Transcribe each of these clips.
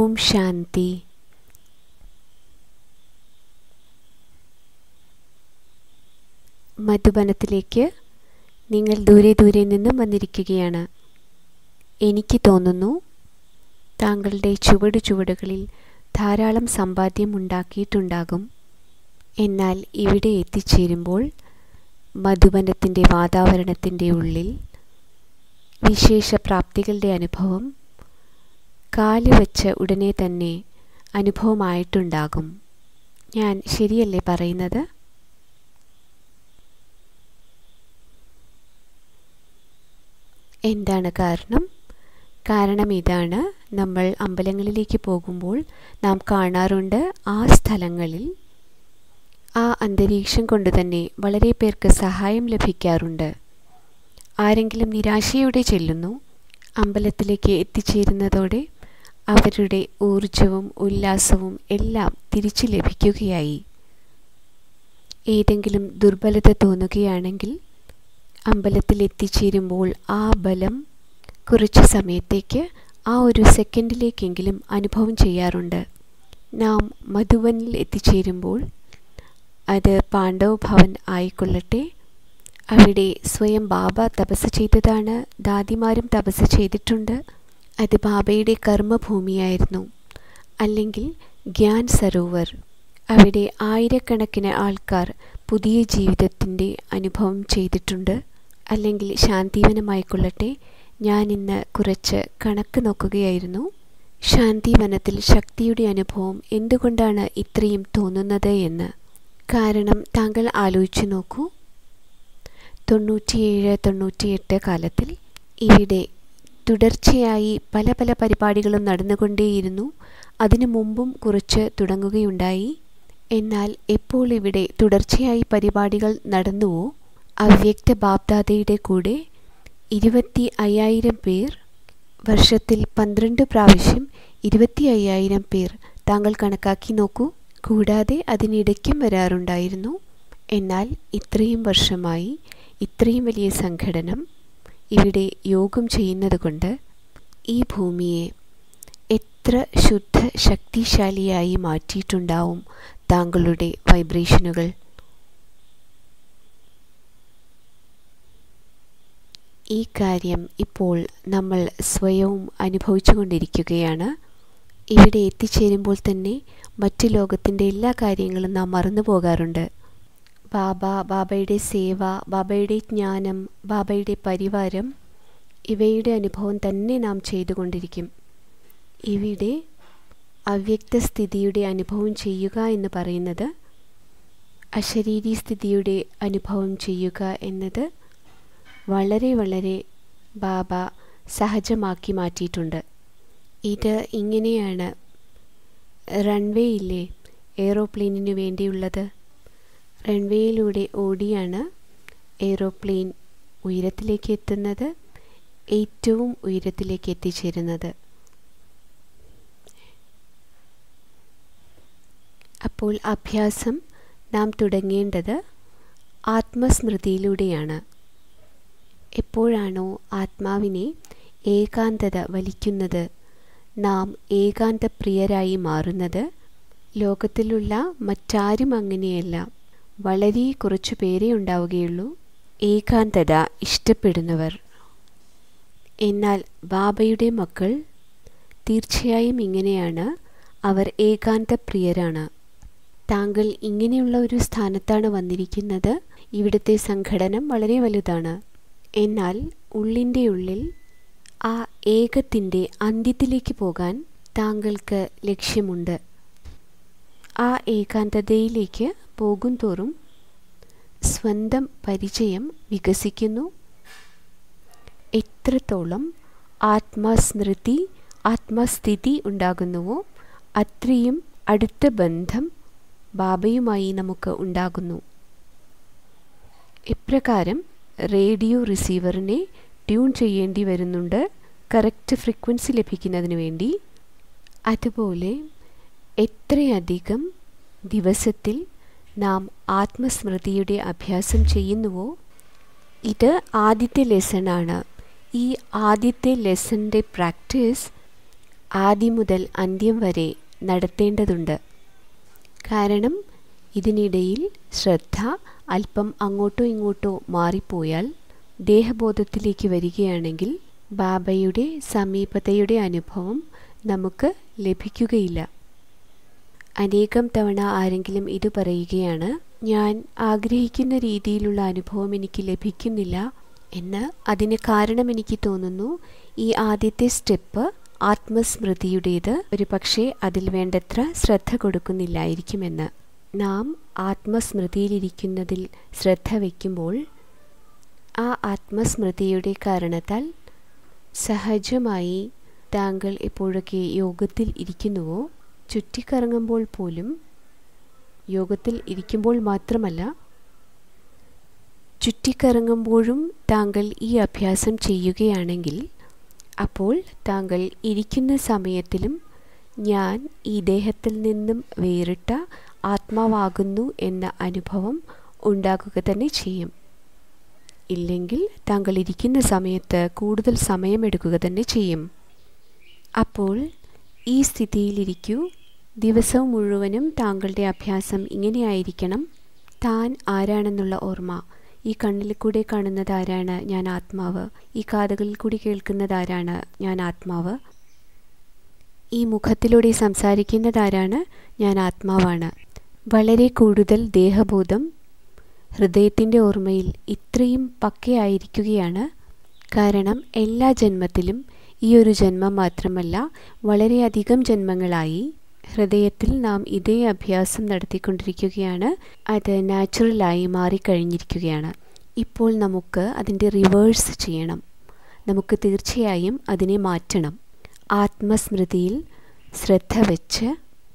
ഓം ശാന്തി മധുബനത്തിലേക്ക് നിങ്ങൾ ദൂരെ ദൂരെ നിന്നും വന്നിരിക്കുകയാണ് എനിക്ക് തോന്നുന്നു താങ്കളുടെ ചുവട് ചുവടുകളിൽ ധാരാളം സമ്പാദ്യം ഉണ്ടാക്കിയിട്ടുണ്ടാകും എന്നാൽ ഇവിടെ എത്തിച്ചേരുമ്പോൾ മധുബനത്തിൻ്റെ വാതാവരണത്തിൻ്റെ ഉള്ളിൽ വിശേഷ പ്രാപ്തികളുടെ അനുഭവം കാല് വച്ച ഉടനെ തന്നെ അനുഭവമായിട്ടുണ്ടാകും ഞാൻ ശരിയല്ലേ പറയുന്നത് എന്താണ് കാരണം കാരണം ഇതാണ് നമ്മൾ അമ്പലങ്ങളിലേക്ക് പോകുമ്പോൾ നാം കാണാറുണ്ട് ആ സ്ഥലങ്ങളിൽ ആ അന്തരീക്ഷം കൊണ്ട് തന്നെ വളരെ പേർക്ക് സഹായം ലഭിക്കാറുണ്ട് ആരെങ്കിലും നിരാശയോടെ ചെല്ലുന്നു അമ്പലത്തിലേക്ക് എത്തിച്ചേരുന്നതോടെ അവരുടെ ഊർജവും ഉല്ലാസവും എല്ലാം തിരിച്ചു ലഭിക്കുകയായി ഏതെങ്കിലും ദുർബലത തോന്നുകയാണെങ്കിൽ അമ്പലത്തിൽ എത്തിച്ചേരുമ്പോൾ ആ ബലം കുറച്ച് സമയത്തേക്ക് ആ ഒരു സെക്കൻഡിലേക്കെങ്കിലും അനുഭവം ചെയ്യാറുണ്ട് നാം മധുവനിൽ എത്തിച്ചേരുമ്പോൾ അത് പാണ്ഡവ് ഭവൻ ആയിക്കൊള്ളട്ടെ അവിടെ സ്വയം ബാബ തപസ് ചെയ്തതാണ് ദാദിമാരും തപസ് ചെയ്തിട്ടുണ്ട് അത് ബാബയുടെ കർമ്മഭൂമിയായിരുന്നു അല്ലെങ്കിൽ ഗ്യാൻ സരോവർ അവിടെ ആയിരക്കണക്കിന് ആൾക്കാർ പുതിയ ജീവിതത്തിൻ്റെ അനുഭവം ചെയ്തിട്ടുണ്ട് അല്ലെങ്കിൽ ശാന്തിവനമായിക്കൊള്ളട്ടെ ഞാൻ ഇന്ന് കുറച്ച് കണക്ക് നോക്കുകയായിരുന്നു ശാന്തിവനത്തിൽ ശക്തിയുടെ അനുഭവം എന്തുകൊണ്ടാണ് ഇത്രയും തോന്നുന്നത് എന്ന് കാരണം താങ്കൾ ആലോചിച്ചു നോക്കൂ തൊണ്ണൂറ്റിയേഴ് തൊണ്ണൂറ്റിയെട്ട് കാലത്തിൽ ഇവിടെ തുടർച്ചയായി പല പല പരിപാടികളും നടന്നുകൊണ്ടേയിരുന്നു അതിനു മുമ്പും കുറച്ച് തുടങ്ങുകയുണ്ടായി എന്നാൽ എപ്പോൾ ഇവിടെ തുടർച്ചയായി പരിപാടികൾ നടന്നുവോ അവ്യക്ത ബാബ്ദാദയുടെ കൂടെ ഇരുപത്തി അയ്യായിരം പേർ വർഷത്തിൽ പന്ത്രണ്ട് പ്രാവശ്യം ഇരുപത്തി അയ്യായിരം പേർ താങ്കൾ കണക്കാക്കി നോക്കൂ കൂടാതെ അതിനിടയ്ക്കും വരാറുണ്ടായിരുന്നു എന്നാൽ ഇത്രയും വർഷമായി ഇത്രയും വലിയ സംഘടനം ഇവിടെ യോഗം ചെയ്യുന്നത് കൊണ്ട് ഈ ഭൂമിയെ എത്ര ശുദ്ധ ശക്തിശാലിയായി മാറ്റിയിട്ടുണ്ടാവും താങ്കളുടെ വൈബ്രേഷനുകൾ ഈ കാര്യം ഇപ്പോൾ നമ്മൾ സ്വയവും അനുഭവിച്ചുകൊണ്ടിരിക്കുകയാണ് ഇവിടെ എത്തിച്ചേരുമ്പോൾ തന്നെ മറ്റു ലോകത്തിൻ്റെ എല്ലാ കാര്യങ്ങളും നാം മറന്നു പോകാറുണ്ട് ബാബ ബാബയുടെ സേവ ബാബയുടെ ജ്ഞാനം ബാബയുടെ പരിവാരം ഇവയുടെ അനുഭവം തന്നെ നാം ചെയ്തുകൊണ്ടിരിക്കും ഇവിടെ അവ്യക്ത സ്ഥിതിയുടെ അനുഭവം ചെയ്യുക എന്ന് പറയുന്നത് അശരീരി സ്ഥിതിയുടെ അനുഭവം ചെയ്യുക എന്നത് വളരെ വളരെ ബാബ സഹജമാക്കി മാറ്റിയിട്ടുണ്ട് ഇത് ഇങ്ങനെയാണ് റൺവേ ഇല്ലേ എയ്റോപ്ലെയിനിന് വേണ്ടിയുള്ളത് റൺവേയിലൂടെ ഓടിയാണ് എയ്റോപ്ലെയിൻ ഉയരത്തിലേക്ക് എത്തുന്നത് ഏറ്റവും ഉയരത്തിലേക്ക് എത്തിച്ചേരുന്നത് അപ്പോൾ അഭ്യാസം നാം തുടങ്ങേണ്ടത് ആത്മസ്മൃതിയിലൂടെയാണ് എപ്പോഴാണോ ആത്മാവിനെ ഏകാന്തത വലിക്കുന്നത് നാം ഏകാന്തപ്രിയരായി മാറുന്നത് ലോകത്തിലുള്ള മറ്റാരും അങ്ങനെയല്ല വളരെ കുറച്ചു പേരേ ഉണ്ടാവുകയുള്ളൂ ഏകാന്തത ഇഷ്ടപ്പെടുന്നവർ എന്നാൽ ബാബയുടെ മക്കൾ തീർച്ചയായും ഇങ്ങനെയാണ് അവർ ഏകാന്തപ്രിയരാണ് താങ്കൾ ഇങ്ങനെയുള്ള ഒരു സ്ഥാനത്താണ് വന്നിരിക്കുന്നത് ഇവിടുത്തെ സംഘടനം വളരെ വലുതാണ് എന്നാൽ ഉള്ളിൻ്റെ ഉള്ളിൽ ആ ഏകത്തിൻ്റെ അന്ത്യത്തിലേക്ക് പോകാൻ താങ്കൾക്ക് ലക്ഷ്യമുണ്ട് ആ ഏകാന്തതയിലേക്ക് പോകും തോറും സ്വന്തം പരിചയം വികസിക്കുന്നു എത്രത്തോളം ആത്മസ്മൃതി ആത്മസ്ഥിതി ഉണ്ടാകുന്നുവോ അത്രയും അടുത്ത ബന്ധം ബാബയുമായി നമുക്ക് ഉണ്ടാകുന്നു ഇപ്രകാരം റേഡിയോ റിസീവറിനെ ട്യൂൺ ചെയ്യേണ്ടി വരുന്നുണ്ട് കറക്റ്റ് ഫ്രീക്വൻസി ലഭിക്കുന്നതിന് വേണ്ടി അതുപോലെ എത്രയധികം ദിവസത്തിൽ നാം ആത്മസ്മൃതിയുടെ അഭ്യാസം ചെയ്യുന്നുവോ ഇത് ആദ്യത്തെ ലെസണാണ് ഈ ആദ്യത്തെ ലെസണിൻ്റെ പ്രാക്ടീസ് ആദ്യം മുതൽ അന്ത്യം വരെ നടത്തേണ്ടതുണ്ട് കാരണം ഇതിനിടയിൽ ശ്രദ്ധ അല്പം അങ്ങോട്ടോ ഇങ്ങോട്ടോ മാറിപ്പോയാൽ ദേഹബോധത്തിലേക്ക് വരികയാണെങ്കിൽ ബാബയുടെ സമീപതയുടെ അനുഭവം നമുക്ക് ലഭിക്കുകയില്ല അനേകം തവണ ആരെങ്കിലും ഇത് പറയുകയാണ് ഞാൻ ആഗ്രഹിക്കുന്ന രീതിയിലുള്ള അനുഭവം എനിക്ക് ലഭിക്കുന്നില്ല എന്ന് അതിന് കാരണം എനിക്ക് തോന്നുന്നു ഈ ആദ്യത്തെ സ്റ്റെപ്പ് ആത്മസ്മൃതിയുടേത് ഒരു പക്ഷേ അതിൽ വേണ്ടത്ര ശ്രദ്ധ കൊടുക്കുന്നില്ലായിരിക്കുമെന്ന് നാം ആത്മസ്മൃതിയിലിരിക്കുന്നതിൽ ശ്രദ്ധ വയ്ക്കുമ്പോൾ ആ ആത്മസ്മൃതിയുടെ കാരണത്താൽ സഹജമായി താങ്കൾ എപ്പോഴൊക്കെ യോഗത്തിൽ ഇരിക്കുന്നുവോ ചുറ്റിക്കറങ്ങുമ്പോൾ പോലും യോഗത്തിൽ ഇരിക്കുമ്പോൾ മാത്രമല്ല ചുറ്റിക്കറങ്ങുമ്പോഴും താങ്കൾ ഈ അഭ്യാസം ചെയ്യുകയാണെങ്കിൽ അപ്പോൾ താങ്കൾ ഇരിക്കുന്ന സമയത്തിലും ഞാൻ ഈ ദേഹത്തിൽ നിന്നും വേറിട്ട ആത്മാവാകുന്നു എന്ന അനുഭവം ഉണ്ടാകുക തന്നെ ചെയ്യും ഇല്ലെങ്കിൽ താങ്കൾ ഇരിക്കുന്ന സമയത്ത് കൂടുതൽ സമയമെടുക്കുക തന്നെ ചെയ്യും അപ്പോൾ ഈ സ്ഥിതിയിലിരിക്കൂ ദിവസവും മുഴുവനും താങ്കളുടെ അഭ്യാസം ഇങ്ങനെയായിരിക്കണം താൻ ആരാണെന്നുള്ള ഓർമ്മ ഈ കണ്ണിൽ കൂടെ കാണുന്നത് ആരാണ് ഞാൻ ആത്മാവ് ഈ കാതുകളിൽ കൂടി കേൾക്കുന്നത് ആരാണ് ഞാൻ ആത്മാവ് ഈ മുഖത്തിലൂടെ സംസാരിക്കുന്നത് ആരാണ് ഞാൻ ആത്മാവാണ് വളരെ കൂടുതൽ ദേഹബോധം ഹൃദയത്തിൻ്റെ ഓർമ്മയിൽ ഇത്രയും പക്കയായിരിക്കുകയാണ് കാരണം എല്ലാ ജന്മത്തിലും ഈ ഒരു ജന്മം മാത്രമല്ല വളരെയധികം ജന്മങ്ങളായി ഹൃദയത്തിൽ നാം ഇതേ അഭ്യാസം നടത്തിക്കൊണ്ടിരിക്കുകയാണ് അത് നാച്ചുറലായി മാറിക്കഴിഞ്ഞിരിക്കുകയാണ് ഇപ്പോൾ നമുക്ക് അതിൻ്റെ റിവേഴ്സ് ചെയ്യണം നമുക്ക് തീർച്ചയായും അതിനെ മാറ്റണം ആത്മസ്മൃതിയിൽ ശ്രദ്ധ വെച്ച്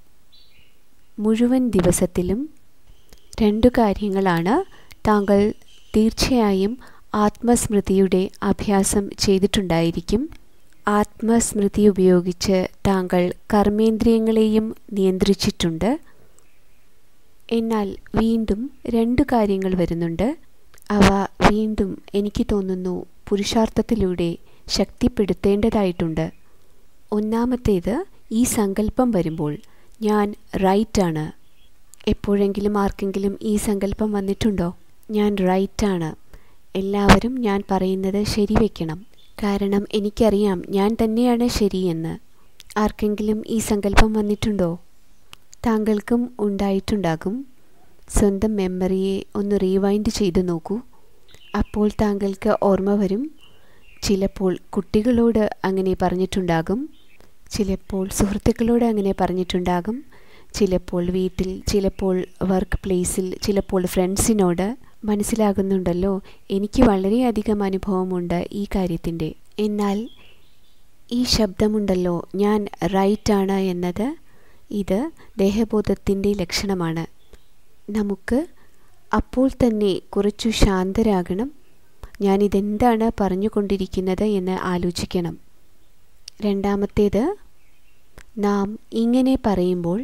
മുഴുവൻ ദിവസത്തിലും രണ്ടു കാര്യങ്ങളാണ് താങ്കൾ തീർച്ചയായും ആത്മസ്മൃതിയുടെ അഭ്യാസം ചെയ്തിട്ടുണ്ടായിരിക്കും ആത്മസ്മൃതി ഉപയോഗിച്ച് താങ്കൾ കർമ്മേന്ദ്രിയങ്ങളെയും നിയന്ത്രിച്ചിട്ടുണ്ട് എന്നാൽ വീണ്ടും രണ്ട് കാര്യങ്ങൾ വരുന്നുണ്ട് അവ വീണ്ടും എനിക്ക് തോന്നുന്നു പുരുഷാർത്ഥത്തിലൂടെ ശക്തിപ്പെടുത്തേണ്ടതായിട്ടുണ്ട് ഒന്നാമത്തേത് ഈ സങ്കല്പം വരുമ്പോൾ ഞാൻ റൈറ്റാണ് എപ്പോഴെങ്കിലും ആർക്കെങ്കിലും ഈ സങ്കല്പം വന്നിട്ടുണ്ടോ ഞാൻ റൈറ്റാണ് എല്ലാവരും ഞാൻ പറയുന്നത് ശരിവെക്കണം കാരണം എനിക്കറിയാം ഞാൻ തന്നെയാണ് ശരിയെന്ന് ആർക്കെങ്കിലും ഈ സങ്കല്പം വന്നിട്ടുണ്ടോ താങ്കൾക്കും ഉണ്ടായിട്ടുണ്ടാകും സ്വന്തം മെമ്മറിയെ ഒന്ന് റീവൈൻഡ് ചെയ്തു നോക്കൂ അപ്പോൾ താങ്കൾക്ക് ഓർമ്മ വരും ചിലപ്പോൾ കുട്ടികളോട് അങ്ങനെ പറഞ്ഞിട്ടുണ്ടാകും ചിലപ്പോൾ സുഹൃത്തുക്കളോട് അങ്ങനെ പറഞ്ഞിട്ടുണ്ടാകും ചിലപ്പോൾ വീട്ടിൽ ചിലപ്പോൾ വർക്ക് പ്ലേസിൽ ചിലപ്പോൾ ഫ്രണ്ട്സിനോട് മനസ്സിലാകുന്നുണ്ടല്ലോ എനിക്ക് വളരെയധികം അനുഭവമുണ്ട് ഈ കാര്യത്തിൻ്റെ എന്നാൽ ഈ ശബ്ദമുണ്ടല്ലോ ഞാൻ റൈറ്റാണ് എന്നത് ഇത് ദേഹബോധത്തിൻ്റെ ലക്ഷണമാണ് നമുക്ക് അപ്പോൾ തന്നെ കുറച്ചു ശാന്തരാകണം ഞാനിതെന്താണ് പറഞ്ഞുകൊണ്ടിരിക്കുന്നത് എന്ന് ആലോചിക്കണം രണ്ടാമത്തേത് നാം ഇങ്ങനെ പറയുമ്പോൾ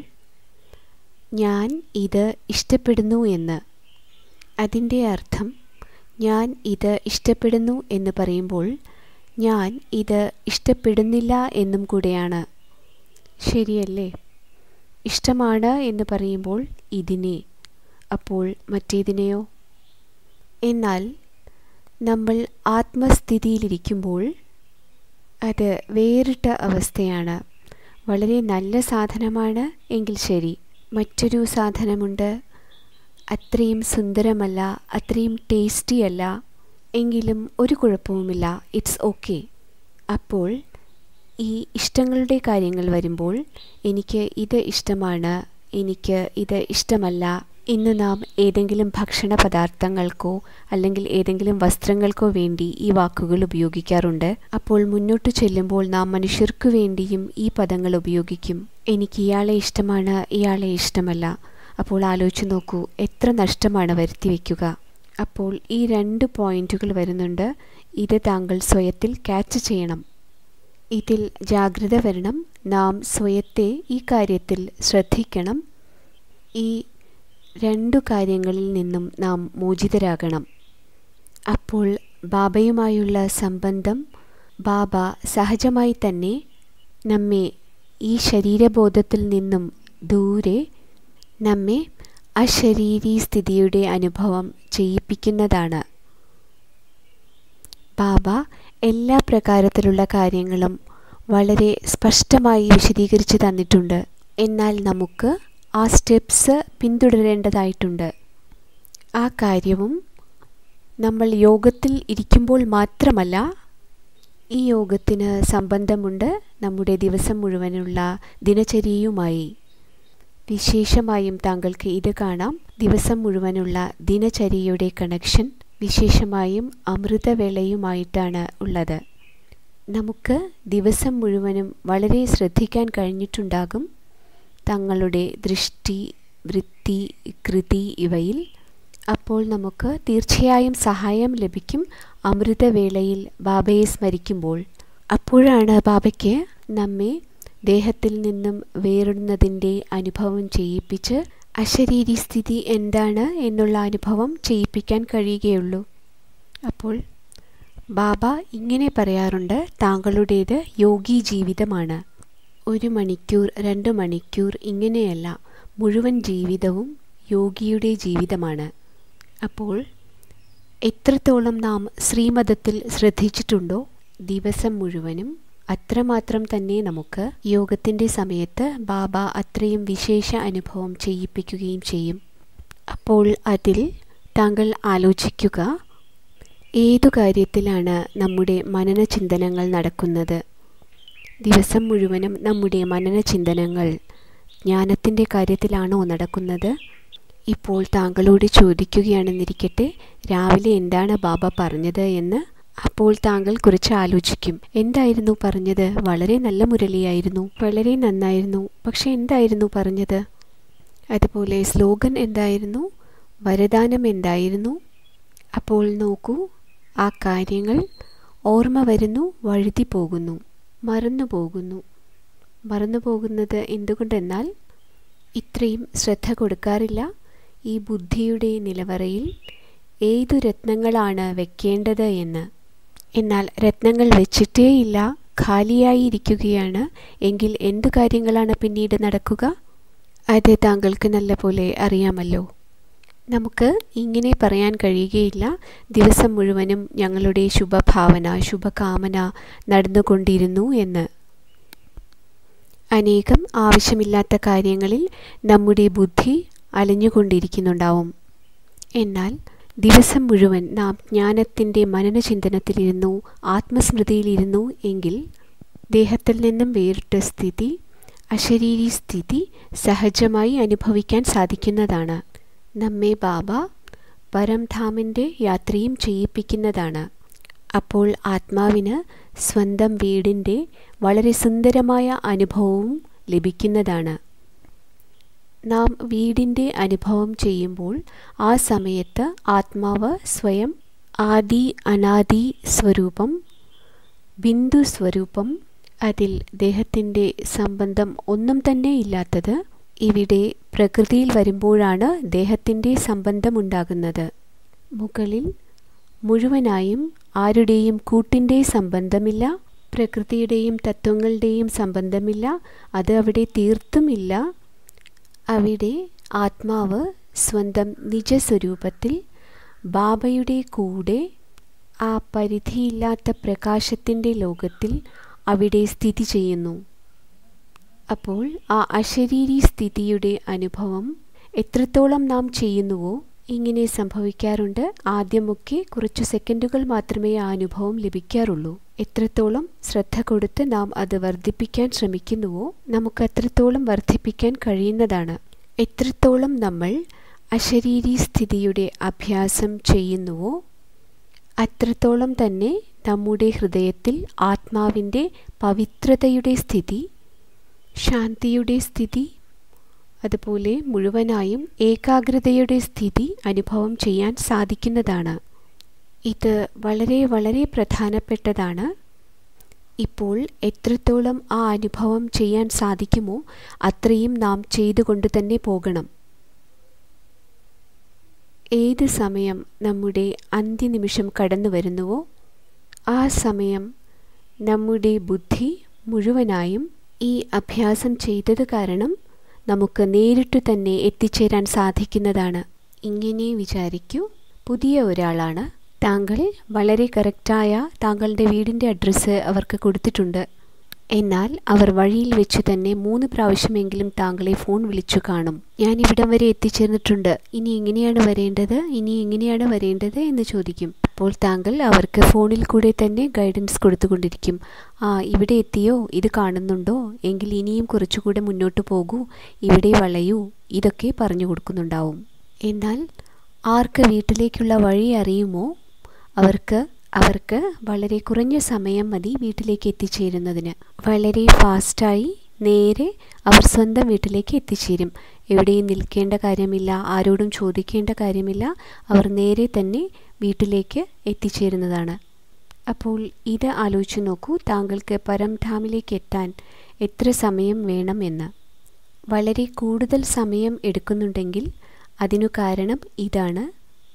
ഞാൻ ഇത് ഇഷ്ടപ്പെടുന്നു എന്ന് അതിൻ്റെ അർത്ഥം ഞാൻ ഇത് ഇഷ്ടപ്പെടുന്നു എന്ന് പറയുമ്പോൾ ഞാൻ ഇത് ഇഷ്ടപ്പെടുന്നില്ല എന്നും കൂടെയാണ് ശരിയല്ലേ ഇഷ്ടമാണ് എന്ന് പറയുമ്പോൾ ഇതിനെ അപ്പോൾ മറ്റേതിനെയോ എന്നാൽ നമ്മൾ ആത്മസ്ഥിതിയിലിരിക്കുമ്പോൾ അത് വേറിട്ട അവസ്ഥയാണ് വളരെ നല്ല സാധനമാണ് എങ്കിൽ ശരി മറ്റൊരു സാധനമുണ്ട് അത്രയും സുന്ദരമല്ല അത്രയും ടേസ്റ്റി അല്ല എങ്കിലും ഒരു കുഴപ്പവുമില്ല ഇറ്റ്സ് ഓക്കെ അപ്പോൾ ഈ ഇഷ്ടങ്ങളുടെ കാര്യങ്ങൾ വരുമ്പോൾ എനിക്ക് ഇത് ഇഷ്ടമാണ് എനിക്ക് ഇത് ഇഷ്ടമല്ല ഇന്ന് നാം ഏതെങ്കിലും ഭക്ഷണ പദാർത്ഥങ്ങൾക്കോ അല്ലെങ്കിൽ ഏതെങ്കിലും വസ്ത്രങ്ങൾക്കോ വേണ്ടി ഈ വാക്കുകൾ ഉപയോഗിക്കാറുണ്ട് അപ്പോൾ മുന്നോട്ട് ചെല്ലുമ്പോൾ നാം മനുഷ്യർക്കു വേണ്ടിയും ഈ പദങ്ങൾ ഉപയോഗിക്കും എനിക്ക് ഇയാളെ ഇഷ്ടമാണ് ഇയാളെ ഇഷ്ടമല്ല അപ്പോൾ ആലോചിച്ച് നോക്കൂ എത്ര നഷ്ടമാണ് വരുത്തി വയ്ക്കുക അപ്പോൾ ഈ രണ്ട് പോയിന്റുകൾ വരുന്നുണ്ട് ഇത് താങ്കൾ സ്വയത്തിൽ ക്യാച്ച് ചെയ്യണം ഇതിൽ ജാഗ്രത വരണം നാം സ്വയത്തെ ഈ കാര്യത്തിൽ ശ്രദ്ധിക്കണം ഈ രണ്ടു കാര്യങ്ങളിൽ നിന്നും നാം മോചിതരാകണം അപ്പോൾ ബാബയുമായുള്ള സംബന്ധം ബാബ സഹജമായി തന്നെ നമ്മെ ഈ ശരീരബോധത്തിൽ നിന്നും ദൂരെ നമ്മെ അശരീരി സ്ഥിതിയുടെ അനുഭവം ചെയ്യിപ്പിക്കുന്നതാണ് ബാബ എല്ലാ പ്രകാരത്തിലുള്ള കാര്യങ്ങളും വളരെ സ്പഷ്ടമായി വിശദീകരിച്ച് തന്നിട്ടുണ്ട് എന്നാൽ നമുക്ക് ആ സ്റ്റെപ്സ് പിന്തുടരേണ്ടതായിട്ടുണ്ട് ആ കാര്യവും നമ്മൾ യോഗത്തിൽ ഇരിക്കുമ്പോൾ മാത്രമല്ല ഈ യോഗത്തിന് സംബന്ധമുണ്ട് നമ്മുടെ ദിവസം മുഴുവനുള്ള ദിനചര്യയുമായി വിശേഷമായും താങ്കൾക്ക് ഇത് കാണാം ദിവസം മുഴുവനുള്ള ദിനചര്യയുടെ കണക്ഷൻ വിശേഷമായും അമൃതവേളയുമായിട്ടാണ് ഉള്ളത് നമുക്ക് ദിവസം മുഴുവനും വളരെ ശ്രദ്ധിക്കാൻ കഴിഞ്ഞിട്ടുണ്ടാകും തങ്ങളുടെ ദൃഷ്ടി വൃത്തി കൃതി ഇവയിൽ അപ്പോൾ നമുക്ക് തീർച്ചയായും സഹായം ലഭിക്കും അമൃതവേളയിൽ ബാബയെ സ്മരിക്കുമ്പോൾ അപ്പോഴാണ് ബാബയ്ക്ക് നമ്മെ ദേഹത്തിൽ നിന്നും വേറുന്നതിൻ്റെ അനുഭവം ചെയ്യിപ്പിച്ച് അശരീരി സ്ഥിതി എന്താണ് എന്നുള്ള അനുഭവം ചെയ്യിപ്പിക്കാൻ കഴിയുകയുള്ളൂ അപ്പോൾ ബാബ ഇങ്ങനെ പറയാറുണ്ട് താങ്കളുടേത് യോഗി ജീവിതമാണ് ഒരു മണിക്കൂർ രണ്ട് മണിക്കൂർ ഇങ്ങനെയല്ല മുഴുവൻ ജീവിതവും യോഗിയുടെ ജീവിതമാണ് അപ്പോൾ എത്രത്തോളം നാം ശ്രീമതത്തിൽ ശ്രദ്ധിച്ചിട്ടുണ്ടോ ദിവസം മുഴുവനും അത്രമാത്രം തന്നെ നമുക്ക് യോഗത്തിൻ്റെ സമയത്ത് ബാബ അത്രയും വിശേഷ അനുഭവം ചെയ്യിപ്പിക്കുകയും ചെയ്യും അപ്പോൾ അതിൽ താങ്കൾ ആലോചിക്കുക ഏതു കാര്യത്തിലാണ് നമ്മുടെ മനനചിന്തനങ്ങൾ നടക്കുന്നത് ദിവസം മുഴുവനും നമ്മുടെ മനനചിന്തനങ്ങൾ ജ്ഞാനത്തിൻ്റെ കാര്യത്തിലാണോ നടക്കുന്നത് ഇപ്പോൾ താങ്കളോട് ചോദിക്കുകയാണെന്നിരിക്കട്ടെ രാവിലെ എന്താണ് ബാബ പറഞ്ഞത് എന്ന് അപ്പോൾ താങ്കൾ കുറിച്ച് ആലോചിക്കും എന്തായിരുന്നു പറഞ്ഞത് വളരെ നല്ല മുരളിയായിരുന്നു വളരെ നന്നായിരുന്നു പക്ഷെ എന്തായിരുന്നു പറഞ്ഞത് അതുപോലെ സ്ലോഗൻ എന്തായിരുന്നു വരദാനം എന്തായിരുന്നു അപ്പോൾ നോക്കൂ ആ കാര്യങ്ങൾ ഓർമ്മ വരുന്നു വഴുതി പോകുന്നു മറന്നു പോകുന്നു മറന്നു പോകുന്നത് എന്തുകൊണ്ടെന്നാൽ ഇത്രയും ശ്രദ്ധ കൊടുക്കാറില്ല ഈ ബുദ്ധിയുടെ നിലവറയിൽ ഏതു രത്നങ്ങളാണ് വെക്കേണ്ടത് എന്ന് എന്നാൽ രത്നങ്ങൾ വെച്ചിട്ടേയില്ല ഖാലിയായി ഇരിക്കുകയാണ് എങ്കിൽ എന്തു കാര്യങ്ങളാണ് പിന്നീട് നടക്കുക അത് താങ്കൾക്ക് നല്ലപോലെ അറിയാമല്ലോ നമുക്ക് ഇങ്ങനെ പറയാൻ കഴിയുകയില്ല ദിവസം മുഴുവനും ഞങ്ങളുടെ ശുഭഭാവന ശുഭകാമന നടന്നുകൊണ്ടിരുന്നു എന്ന് അനേകം ആവശ്യമില്ലാത്ത കാര്യങ്ങളിൽ നമ്മുടെ ബുദ്ധി അലഞ്ഞുകൊണ്ടിരിക്കുന്നുണ്ടാവും എന്നാൽ ദിവസം മുഴുവൻ നാം ജ്ഞാനത്തിൻ്റെ മനനചിന്തനത്തിലിരുന്നു ആത്മസ്മൃതിയിലിരുന്നു എങ്കിൽ ദേഹത്തിൽ നിന്നും വേറിട്ട സ്ഥിതി അശരീരി സ്ഥിതി സഹജമായി അനുഭവിക്കാൻ സാധിക്കുന്നതാണ് നമ്മെ ബാബ പരംധാമിൻ്റെ യാത്രയും ചെയ്യിപ്പിക്കുന്നതാണ് അപ്പോൾ ആത്മാവിന് സ്വന്തം വീടിൻ്റെ വളരെ സുന്ദരമായ അനുഭവവും ലഭിക്കുന്നതാണ് നാം വീടിൻ്റെ അനുഭവം ചെയ്യുമ്പോൾ ആ സമയത്ത് ആത്മാവ് സ്വയം ആദി അനാദി സ്വരൂപം ബിന്ദു സ്വരൂപം അതിൽ ദേഹത്തിൻ്റെ സംബന്ധം ഒന്നും തന്നെ ഇല്ലാത്തത് ഇവിടെ പ്രകൃതിയിൽ വരുമ്പോഴാണ് ദേഹത്തിൻ്റെ സംബന്ധമുണ്ടാകുന്നത് മുകളിൽ മുഴുവനായും ആരുടെയും കൂട്ടിൻ്റെ സംബന്ധമില്ല പ്രകൃതിയുടെയും തത്വങ്ങളുടെയും സംബന്ധമില്ല അത് അവിടെ തീർത്തുമില്ല അവിടെ ആത്മാവ് സ്വന്തം നിജസ്വരൂപത്തിൽ ബാബയുടെ കൂടെ ആ പരിധിയില്ലാത്ത പ്രകാശത്തിൻ്റെ ലോകത്തിൽ അവിടെ സ്ഥിതി ചെയ്യുന്നു അപ്പോൾ ആ അശരീരി സ്ഥിതിയുടെ അനുഭവം എത്രത്തോളം നാം ചെയ്യുന്നുവോ ഇങ്ങനെ സംഭവിക്കാറുണ്ട് ആദ്യമൊക്കെ കുറച്ചു സെക്കൻഡുകൾ മാത്രമേ ആ അനുഭവം ലഭിക്കാറുള്ളൂ എത്രത്തോളം ശ്രദ്ധ കൊടുത്ത് നാം അത് വർദ്ധിപ്പിക്കാൻ ശ്രമിക്കുന്നുവോ നമുക്ക് അത്രത്തോളം വർദ്ധിപ്പിക്കാൻ കഴിയുന്നതാണ് എത്രത്തോളം നമ്മൾ അശരീരി സ്ഥിതിയുടെ അഭ്യാസം ചെയ്യുന്നുവോ അത്രത്തോളം തന്നെ നമ്മുടെ ഹൃദയത്തിൽ ആത്മാവിൻ്റെ പവിത്രതയുടെ സ്ഥിതി ശാന്തിയുടെ സ്ഥിതി അതുപോലെ മുഴുവനായും ഏകാഗ്രതയുടെ സ്ഥിതി അനുഭവം ചെയ്യാൻ സാധിക്കുന്നതാണ് ഇത് വളരെ വളരെ പ്രധാനപ്പെട്ടതാണ് ഇപ്പോൾ എത്രത്തോളം ആ അനുഭവം ചെയ്യാൻ സാധിക്കുമോ അത്രയും നാം ചെയ്തുകൊണ്ട് തന്നെ പോകണം ഏത് സമയം നമ്മുടെ അന്ത്യനിമിഷം കടന്നു വരുന്നുവോ ആ സമയം നമ്മുടെ ബുദ്ധി മുഴുവനായും ഈ അഭ്യാസം ചെയ്തത് കാരണം നമുക്ക് നേരിട്ട് തന്നെ എത്തിച്ചേരാൻ സാധിക്കുന്നതാണ് ഇങ്ങനെ വിചാരിക്കൂ പുതിയ ഒരാളാണ് താങ്കൾ വളരെ കറക്റ്റായ താങ്കളുടെ വീടിൻ്റെ അഡ്രസ്സ് അവർക്ക് കൊടുത്തിട്ടുണ്ട് എന്നാൽ അവർ വഴിയിൽ വെച്ച് തന്നെ മൂന്ന് പ്രാവശ്യമെങ്കിലും താങ്കളെ ഫോൺ വിളിച്ചു കാണും ഞാൻ ഇവിടം വരെ എത്തിച്ചേർന്നിട്ടുണ്ട് ഇനി എങ്ങനെയാണ് വരേണ്ടത് ഇനി എങ്ങനെയാണ് വരേണ്ടത് എന്ന് ചോദിക്കും അപ്പോൾ താങ്കൾ അവർക്ക് ഫോണിൽ കൂടെ തന്നെ ഗൈഡൻസ് കൊടുത്തുകൊണ്ടിരിക്കും ആ ഇവിടെ എത്തിയോ ഇത് കാണുന്നുണ്ടോ എങ്കിൽ ഇനിയും കുറച്ചുകൂടെ മുന്നോട്ട് പോകൂ ഇവിടെ വളയൂ ഇതൊക്കെ പറഞ്ഞു കൊടുക്കുന്നുണ്ടാവും എന്നാൽ ആർക്ക് വീട്ടിലേക്കുള്ള വഴി അറിയുമോ അവർക്ക് അവർക്ക് വളരെ കുറഞ്ഞ സമയം മതി വീട്ടിലേക്ക് എത്തിച്ചേരുന്നതിന് വളരെ ഫാസ്റ്റായി നേരെ അവർ സ്വന്തം വീട്ടിലേക്ക് എത്തിച്ചേരും എവിടെയും നിൽക്കേണ്ട കാര്യമില്ല ആരോടും ചോദിക്കേണ്ട കാര്യമില്ല അവർ നേരെ തന്നെ വീട്ടിലേക്ക് എത്തിച്ചേരുന്നതാണ് അപ്പോൾ ഇത് ആലോചിച്ച് നോക്കൂ താങ്കൾക്ക് പരംധാമിലേക്ക് എത്താൻ എത്ര സമയം വേണം എന്ന് വളരെ കൂടുതൽ സമയം എടുക്കുന്നുണ്ടെങ്കിൽ അതിനു കാരണം ഇതാണ്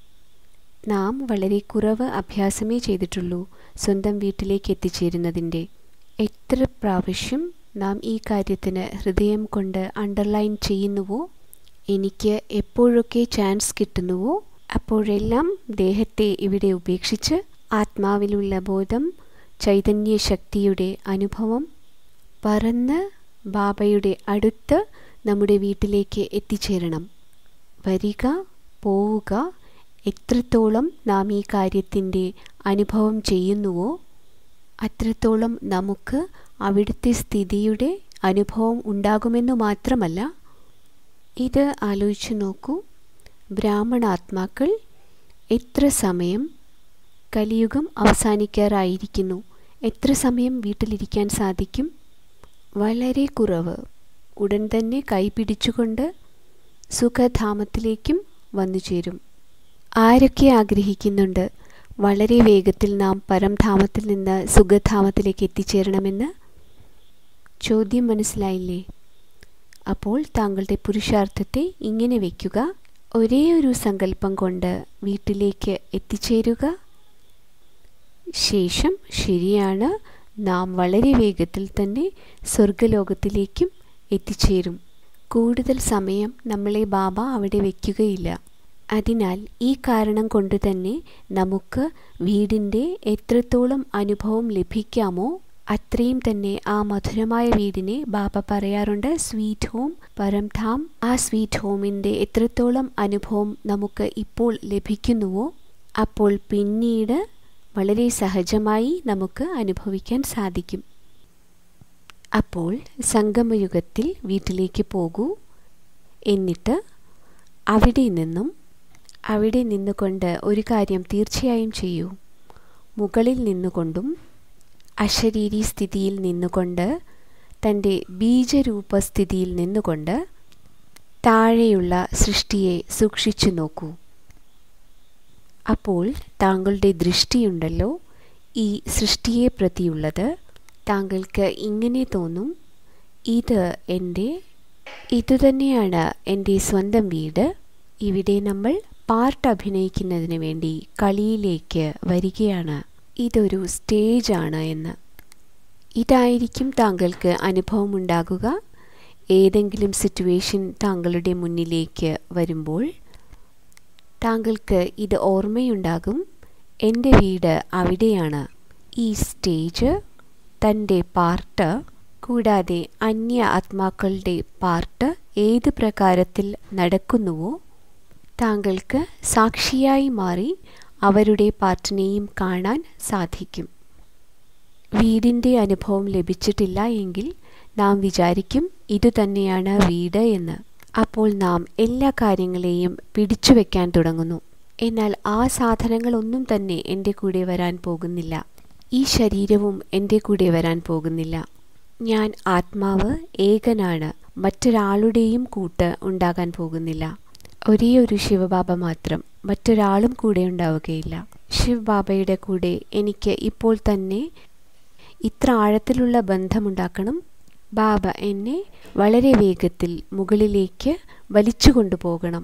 നാം വളരെ കുറവ് അഭ്യാസമേ ചെയ്തിട്ടുള്ളൂ സ്വന്തം വീട്ടിലേക്ക് എത്തിച്ചേരുന്നതിൻ്റെ എത്ര പ്രാവശ്യം നാം ഈ കാര്യത്തിന് ഹൃദയം കൊണ്ട് അണ്ടർലൈൻ ചെയ്യുന്നുവോ എനിക്ക് എപ്പോഴൊക്കെ ചാൻസ് കിട്ടുന്നുവോ അപ്പോഴെല്ലാം ദേഹത്തെ ഇവിടെ ഉപേക്ഷിച്ച് ആത്മാവിലുള്ള ബോധം ചൈതന്യ ശക്തിയുടെ അനുഭവം പറന്ന് ബാബയുടെ അടുത്ത് നമ്മുടെ വീട്ടിലേക്ക് എത്തിച്ചേരണം വരിക പോവുക എത്രത്തോളം നാം ഈ കാര്യത്തിൻ്റെ അനുഭവം ചെയ്യുന്നുവോ അത്രത്തോളം നമുക്ക് അവിടുത്തെ സ്ഥിതിയുടെ അനുഭവം ഉണ്ടാകുമെന്നു മാത്രമല്ല ഇത് ആലോചിച്ചു നോക്കൂ ബ്രാഹ്മണാത്മാക്കൾ എത്ര സമയം കലിയുഗം അവസാനിക്കാറായിരിക്കുന്നു എത്ര സമയം വീട്ടിലിരിക്കാൻ സാധിക്കും വളരെ കുറവ് ഉടൻ തന്നെ കൈപിടിച്ചുകൊണ്ട് സുഖധാമത്തിലേക്കും വന്നു ചേരും ആരൊക്കെ ആഗ്രഹിക്കുന്നുണ്ട് വളരെ വേഗത്തിൽ നാം പരംധാമത്തിൽ നിന്ന് സുഖധാമത്തിലേക്ക് എത്തിച്ചേരണമെന്ന് ചോദ്യം മനസ്സിലായില്ലേ അപ്പോൾ താങ്കളുടെ പുരുഷാർത്ഥത്തെ ഇങ്ങനെ വയ്ക്കുക ഒരേ ഒരു സങ്കല്പം കൊണ്ട് വീട്ടിലേക്ക് എത്തിച്ചേരുക ശേഷം ശരിയാണ് നാം വളരെ വേഗത്തിൽ തന്നെ സ്വർഗലോകത്തിലേക്കും എത്തിച്ചേരും കൂടുതൽ സമയം നമ്മളെ ബാബ അവിടെ വയ്ക്കുകയില്ല അതിനാൽ ഈ കാരണം കൊണ്ട് തന്നെ നമുക്ക് വീടിൻ്റെ എത്രത്തോളം അനുഭവം ലഭിക്കാമോ അത്രയും തന്നെ ആ മധുരമായ വീടിനെ ബാബ പറയാറുണ്ട് സ്വീറ്റ് ഹോം പരംധാം ആ സ്വീറ്റ് ഹോമിൻ്റെ എത്രത്തോളം അനുഭവം നമുക്ക് ഇപ്പോൾ ലഭിക്കുന്നുവോ അപ്പോൾ പിന്നീട് വളരെ സഹജമായി നമുക്ക് അനുഭവിക്കാൻ സാധിക്കും അപ്പോൾ സംഗമയുഗത്തിൽ വീട്ടിലേക്ക് പോകൂ എന്നിട്ട് അവിടെ നിന്നും അവിടെ നിന്നുകൊണ്ട് ഒരു കാര്യം തീർച്ചയായും ചെയ്യൂ മുകളിൽ നിന്നുകൊണ്ടും അശരീരി സ്ഥിതിയിൽ നിന്നുകൊണ്ട് തൻ്റെ ബീജരൂപസ്ഥിതിയിൽ നിന്നുകൊണ്ട് താഴെയുള്ള സൃഷ്ടിയെ സൂക്ഷിച്ചു നോക്കൂ അപ്പോൾ താങ്കളുടെ ദൃഷ്ടിയുണ്ടല്ലോ ഈ സൃഷ്ടിയെ പ്രതിയുള്ളത് താങ്കൾക്ക് ഇങ്ങനെ തോന്നും ഇത് എൻ്റെ ഇതുതന്നെയാണ് എൻ്റെ സ്വന്തം വീട് ഇവിടെ നമ്മൾ പാർട്ട് അഭിനയിക്കുന്നതിന് വേണ്ടി കളിയിലേക്ക് വരികയാണ് ഇതൊരു സ്റ്റേജാണ് എന്ന് ഇതായിരിക്കും താങ്കൾക്ക് അനുഭവമുണ്ടാകുക ഏതെങ്കിലും സിറ്റുവേഷൻ താങ്കളുടെ മുന്നിലേക്ക് വരുമ്പോൾ താങ്കൾക്ക് ഇത് ഓർമ്മയുണ്ടാകും എൻ്റെ വീട് അവിടെയാണ് ഈ സ്റ്റേജ് തൻ്റെ പാർട്ട് കൂടാതെ അന്യ ആത്മാക്കളുടെ പാർട്ട് ഏത് പ്രകാരത്തിൽ നടക്കുന്നുവോ താങ്കൾക്ക് സാക്ഷിയായി മാറി അവരുടെ പാർട്ടിനെയും കാണാൻ സാധിക്കും വീടിൻ്റെ അനുഭവം ലഭിച്ചിട്ടില്ല എങ്കിൽ നാം വിചാരിക്കും ഇതുതന്നെയാണ് വീട് എന്ന് അപ്പോൾ നാം എല്ലാ കാര്യങ്ങളെയും പിടിച്ചു വെക്കാൻ തുടങ്ങുന്നു എന്നാൽ ആ സാധനങ്ങളൊന്നും തന്നെ എൻ്റെ കൂടെ വരാൻ പോകുന്നില്ല ഈ ശരീരവും എൻ്റെ കൂടെ വരാൻ പോകുന്നില്ല ഞാൻ ആത്മാവ് ഏകനാണ് മറ്റൊരാളുടെയും കൂട്ട് ഉണ്ടാകാൻ പോകുന്നില്ല ഒരേ ഒരു ശിവബാബ മാത്രം മറ്റൊരാളും കൂടെ ഉണ്ടാവുകയില്ല ശിവബാബയുടെ കൂടെ എനിക്ക് ഇപ്പോൾ തന്നെ ഇത്ര ആഴത്തിലുള്ള ബന്ധമുണ്ടാക്കണം ബാബ എന്നെ വളരെ വേഗത്തിൽ മുകളിലേക്ക് വലിച്ചു കൊണ്ടുപോകണം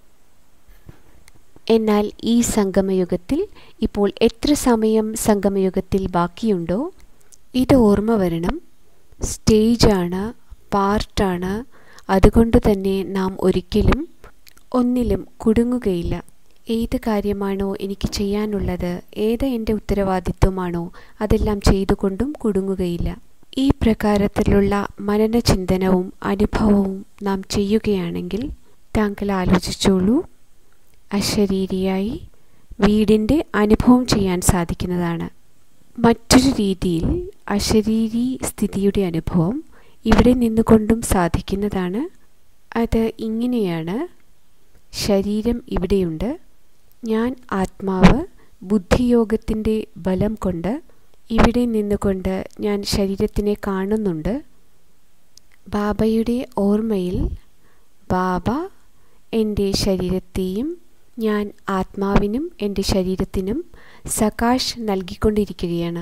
എന്നാൽ ഈ സംഗമയുഗത്തിൽ ഇപ്പോൾ എത്ര സമയം സംഗമയുഗത്തിൽ ബാക്കിയുണ്ടോ ഇത് ഓർമ്മ വരണം സ്റ്റേജാണ് പാർട്ടാണ് അതുകൊണ്ട് തന്നെ നാം ഒരിക്കലും ഒന്നിലും കുടുങ്ങുകയില്ല ഏത് കാര്യമാണോ എനിക്ക് ചെയ്യാനുള്ളത് ഏത് എൻ്റെ ഉത്തരവാദിത്വമാണോ അതെല്ലാം ചെയ്തുകൊണ്ടും കുടുങ്ങുകയില്ല ഈ പ്രകാരത്തിലുള്ള മനനചിന്തനവും അനുഭവവും നാം ചെയ്യുകയാണെങ്കിൽ താങ്കൾ ആലോചിച്ചോളൂ അശരീരിയായി വീടിൻ്റെ അനുഭവം ചെയ്യാൻ സാധിക്കുന്നതാണ് മറ്റൊരു രീതിയിൽ അശരീരി സ്ഥിതിയുടെ അനുഭവം ഇവിടെ നിന്നുകൊണ്ടും സാധിക്കുന്നതാണ് അത് ഇങ്ങനെയാണ് ശരീരം ഇവിടെയുണ്ട് ഞാൻ ആത്മാവ് ബുദ്ധിയോഗത്തിൻ്റെ ബലം കൊണ്ട് ഇവിടെ നിന്നുകൊണ്ട് ഞാൻ ശരീരത്തിനെ കാണുന്നുണ്ട് ബാബയുടെ ഓർമ്മയിൽ ബാബ എൻ്റെ ശരീരത്തെയും ഞാൻ ആത്മാവിനും എൻ്റെ ശരീരത്തിനും സകാശ് നൽകിക്കൊണ്ടിരിക്കുകയാണ്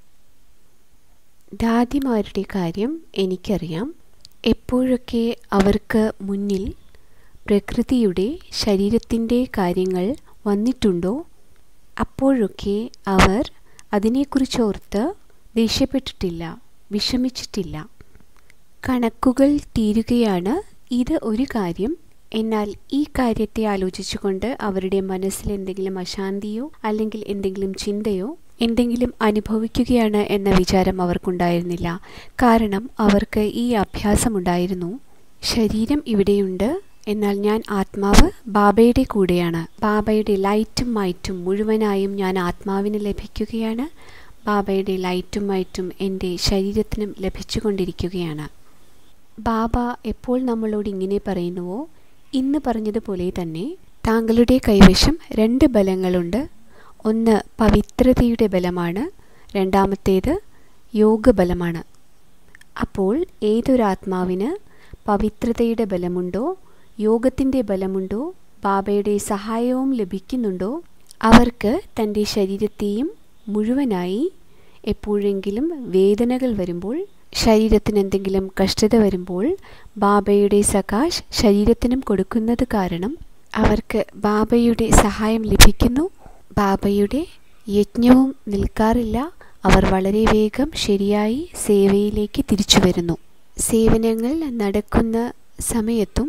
ദാദിമാരുടെ കാര്യം എനിക്കറിയാം എപ്പോഴൊക്കെ അവർക്ക് മുന്നിൽ പ്രകൃതിയുടെ ശരീരത്തിൻ്റെ കാര്യങ്ങൾ വന്നിട്ടുണ്ടോ അപ്പോഴൊക്കെ അവർ അതിനെക്കുറിച്ചോർത്ത് ദേഷ്യപ്പെട്ടിട്ടില്ല വിഷമിച്ചിട്ടില്ല കണക്കുകൾ തീരുകയാണ് ഇത് ഒരു കാര്യം എന്നാൽ ഈ കാര്യത്തെ ആലോചിച്ചുകൊണ്ട് അവരുടെ മനസ്സിൽ എന്തെങ്കിലും അശാന്തിയോ അല്ലെങ്കിൽ എന്തെങ്കിലും ചിന്തയോ എന്തെങ്കിലും അനുഭവിക്കുകയാണ് എന്ന വിചാരം അവർക്കുണ്ടായിരുന്നില്ല കാരണം അവർക്ക് ഈ അഭ്യാസമുണ്ടായിരുന്നു ശരീരം ഇവിടെയുണ്ട് എന്നാൽ ഞാൻ ആത്മാവ് ബാബയുടെ കൂടെയാണ് ബാബയുടെ ലൈറ്റും മൈറ്റും മുഴുവനായും ഞാൻ ആത്മാവിന് ലഭിക്കുകയാണ് ബാബയുടെ ലൈറ്റും മൈറ്റും എൻ്റെ ശരീരത്തിനും ലഭിച്ചുകൊണ്ടിരിക്കുകയാണ് ബാബ എപ്പോൾ നമ്മളോട് ഇങ്ങനെ പറയുന്നുവോ ഇന്ന് പറഞ്ഞതുപോലെ തന്നെ താങ്കളുടെ കൈവശം രണ്ട് ബലങ്ങളുണ്ട് ഒന്ന് പവിത്രതയുടെ ബലമാണ് രണ്ടാമത്തേത് യോഗബലമാണ് അപ്പോൾ ഏതൊരാത്മാവിന് പവിത്രതയുടെ ബലമുണ്ടോ യോഗത്തിൻ്റെ ബലമുണ്ടോ ബാബയുടെ സഹായവും ലഭിക്കുന്നുണ്ടോ അവർക്ക് തൻ്റെ ശരീരത്തെയും മുഴുവനായി എപ്പോഴെങ്കിലും വേദനകൾ വരുമ്പോൾ ശരീരത്തിന് എന്തെങ്കിലും കഷ്ടത വരുമ്പോൾ ബാബയുടെ സകാശ് ശരീരത്തിനും കൊടുക്കുന്നത് കാരണം അവർക്ക് ബാബയുടെ സഹായം ലഭിക്കുന്നു ബാബയുടെ യജ്ഞവും നിൽക്കാറില്ല അവർ വളരെ വേഗം ശരിയായി സേവയിലേക്ക് തിരിച്ചു വരുന്നു സേവനങ്ങൾ നടക്കുന്ന സമയത്തും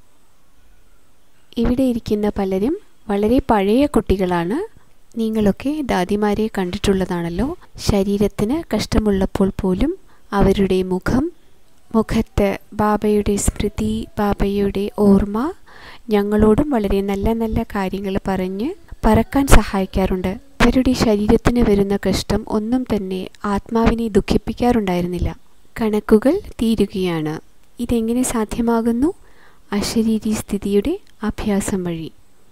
ഇവിടെ ഇരിക്കുന്ന പലരും വളരെ പഴയ കുട്ടികളാണ് നിങ്ങളൊക്കെ ദാദിമാരെ കണ്ടിട്ടുള്ളതാണല്ലോ ശരീരത്തിന് കഷ്ടമുള്ളപ്പോൾ പോലും അവരുടെ മുഖം മുഖത്ത് ബാബയുടെ സ്മൃതി ബാബയുടെ ഓർമ്മ ഞങ്ങളോടും വളരെ നല്ല നല്ല കാര്യങ്ങൾ പറഞ്ഞ് പറക്കാൻ സഹായിക്കാറുണ്ട് അവരുടെ ശരീരത്തിന് വരുന്ന കഷ്ടം ഒന്നും തന്നെ ആത്മാവിനെ ദുഃഖിപ്പിക്കാറുണ്ടായിരുന്നില്ല കണക്കുകൾ തീരുകയാണ് ഇതെങ്ങനെ സാധ്യമാകുന്നു അശരീരി സ്ഥിതിയുടെ അഭ്യാസം വഴി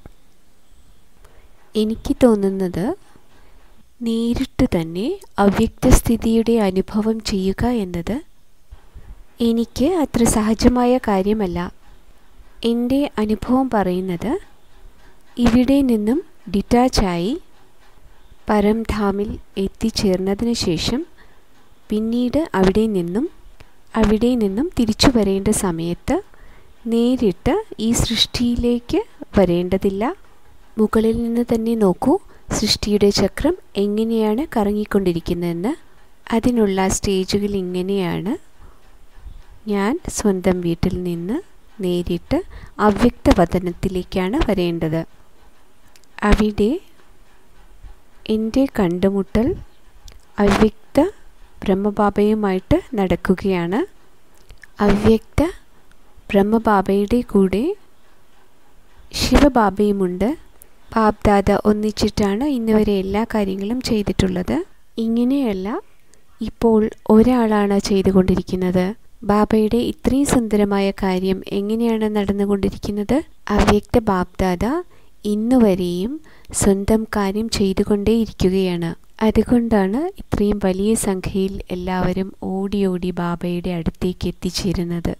എനിക്ക് തോന്നുന്നത് നേരിട്ട് തന്നെ അവ്യക്തസ്ഥിതിയുടെ അനുഭവം ചെയ്യുക എന്നത് എനിക്ക് അത്ര സഹജമായ കാര്യമല്ല എൻ്റെ അനുഭവം പറയുന്നത് ഇവിടെ നിന്നും ഡിറ്റാച്ചായി പരംധാമിൽ എത്തിച്ചേർന്നതിന് ശേഷം പിന്നീട് അവിടെ നിന്നും അവിടെ നിന്നും തിരിച്ചു വരേണ്ട സമയത്ത് നേരിട്ട് ഈ സൃഷ്ടിയിലേക്ക് വരേണ്ടതില്ല മുകളിൽ നിന്ന് തന്നെ നോക്കൂ സൃഷ്ടിയുടെ ചക്രം എങ്ങനെയാണ് കറങ്ങിക്കൊണ്ടിരിക്കുന്നതെന്ന് അതിനുള്ള സ്റ്റേജുകൾ ഇങ്ങനെയാണ് ഞാൻ സ്വന്തം വീട്ടിൽ നിന്ന് നേരിട്ട് അവ്യക്തവതനത്തിലേക്കാണ് വരേണ്ടത് അവിടെ എൻ്റെ കണ്ടുമുട്ടൽ അവ്യക്ത ബ്രഹ്മബാബയുമായിട്ട് നടക്കുകയാണ് അവ്യക്ത ബ്രഹ്മബാബയുടെ കൂടെ ശിവബാബയുമുണ്ട് ബാബ്ദാദ ഒന്നിച്ചിട്ടാണ് ഇന്നുവരെ എല്ലാ കാര്യങ്ങളും ചെയ്തിട്ടുള്ളത് ഇങ്ങനെയല്ല ഇപ്പോൾ ഒരാളാണ് ചെയ്തുകൊണ്ടിരിക്കുന്നത് ബാബയുടെ ഇത്രയും സുന്ദരമായ കാര്യം എങ്ങനെയാണ് നടന്നുകൊണ്ടിരിക്കുന്നത് അവ്യക്ത ബാബ്ദാദ ഇന്നുവരെയും സ്വന്തം കാര്യം ചെയ്തുകൊണ്ടേയിരിക്കുകയാണ് അതുകൊണ്ടാണ് ഇത്രയും വലിയ സംഖ്യയിൽ എല്ലാവരും ഓടി ഓടി ബാബയുടെ അടുത്തേക്ക് എത്തിച്ചേരുന്നത്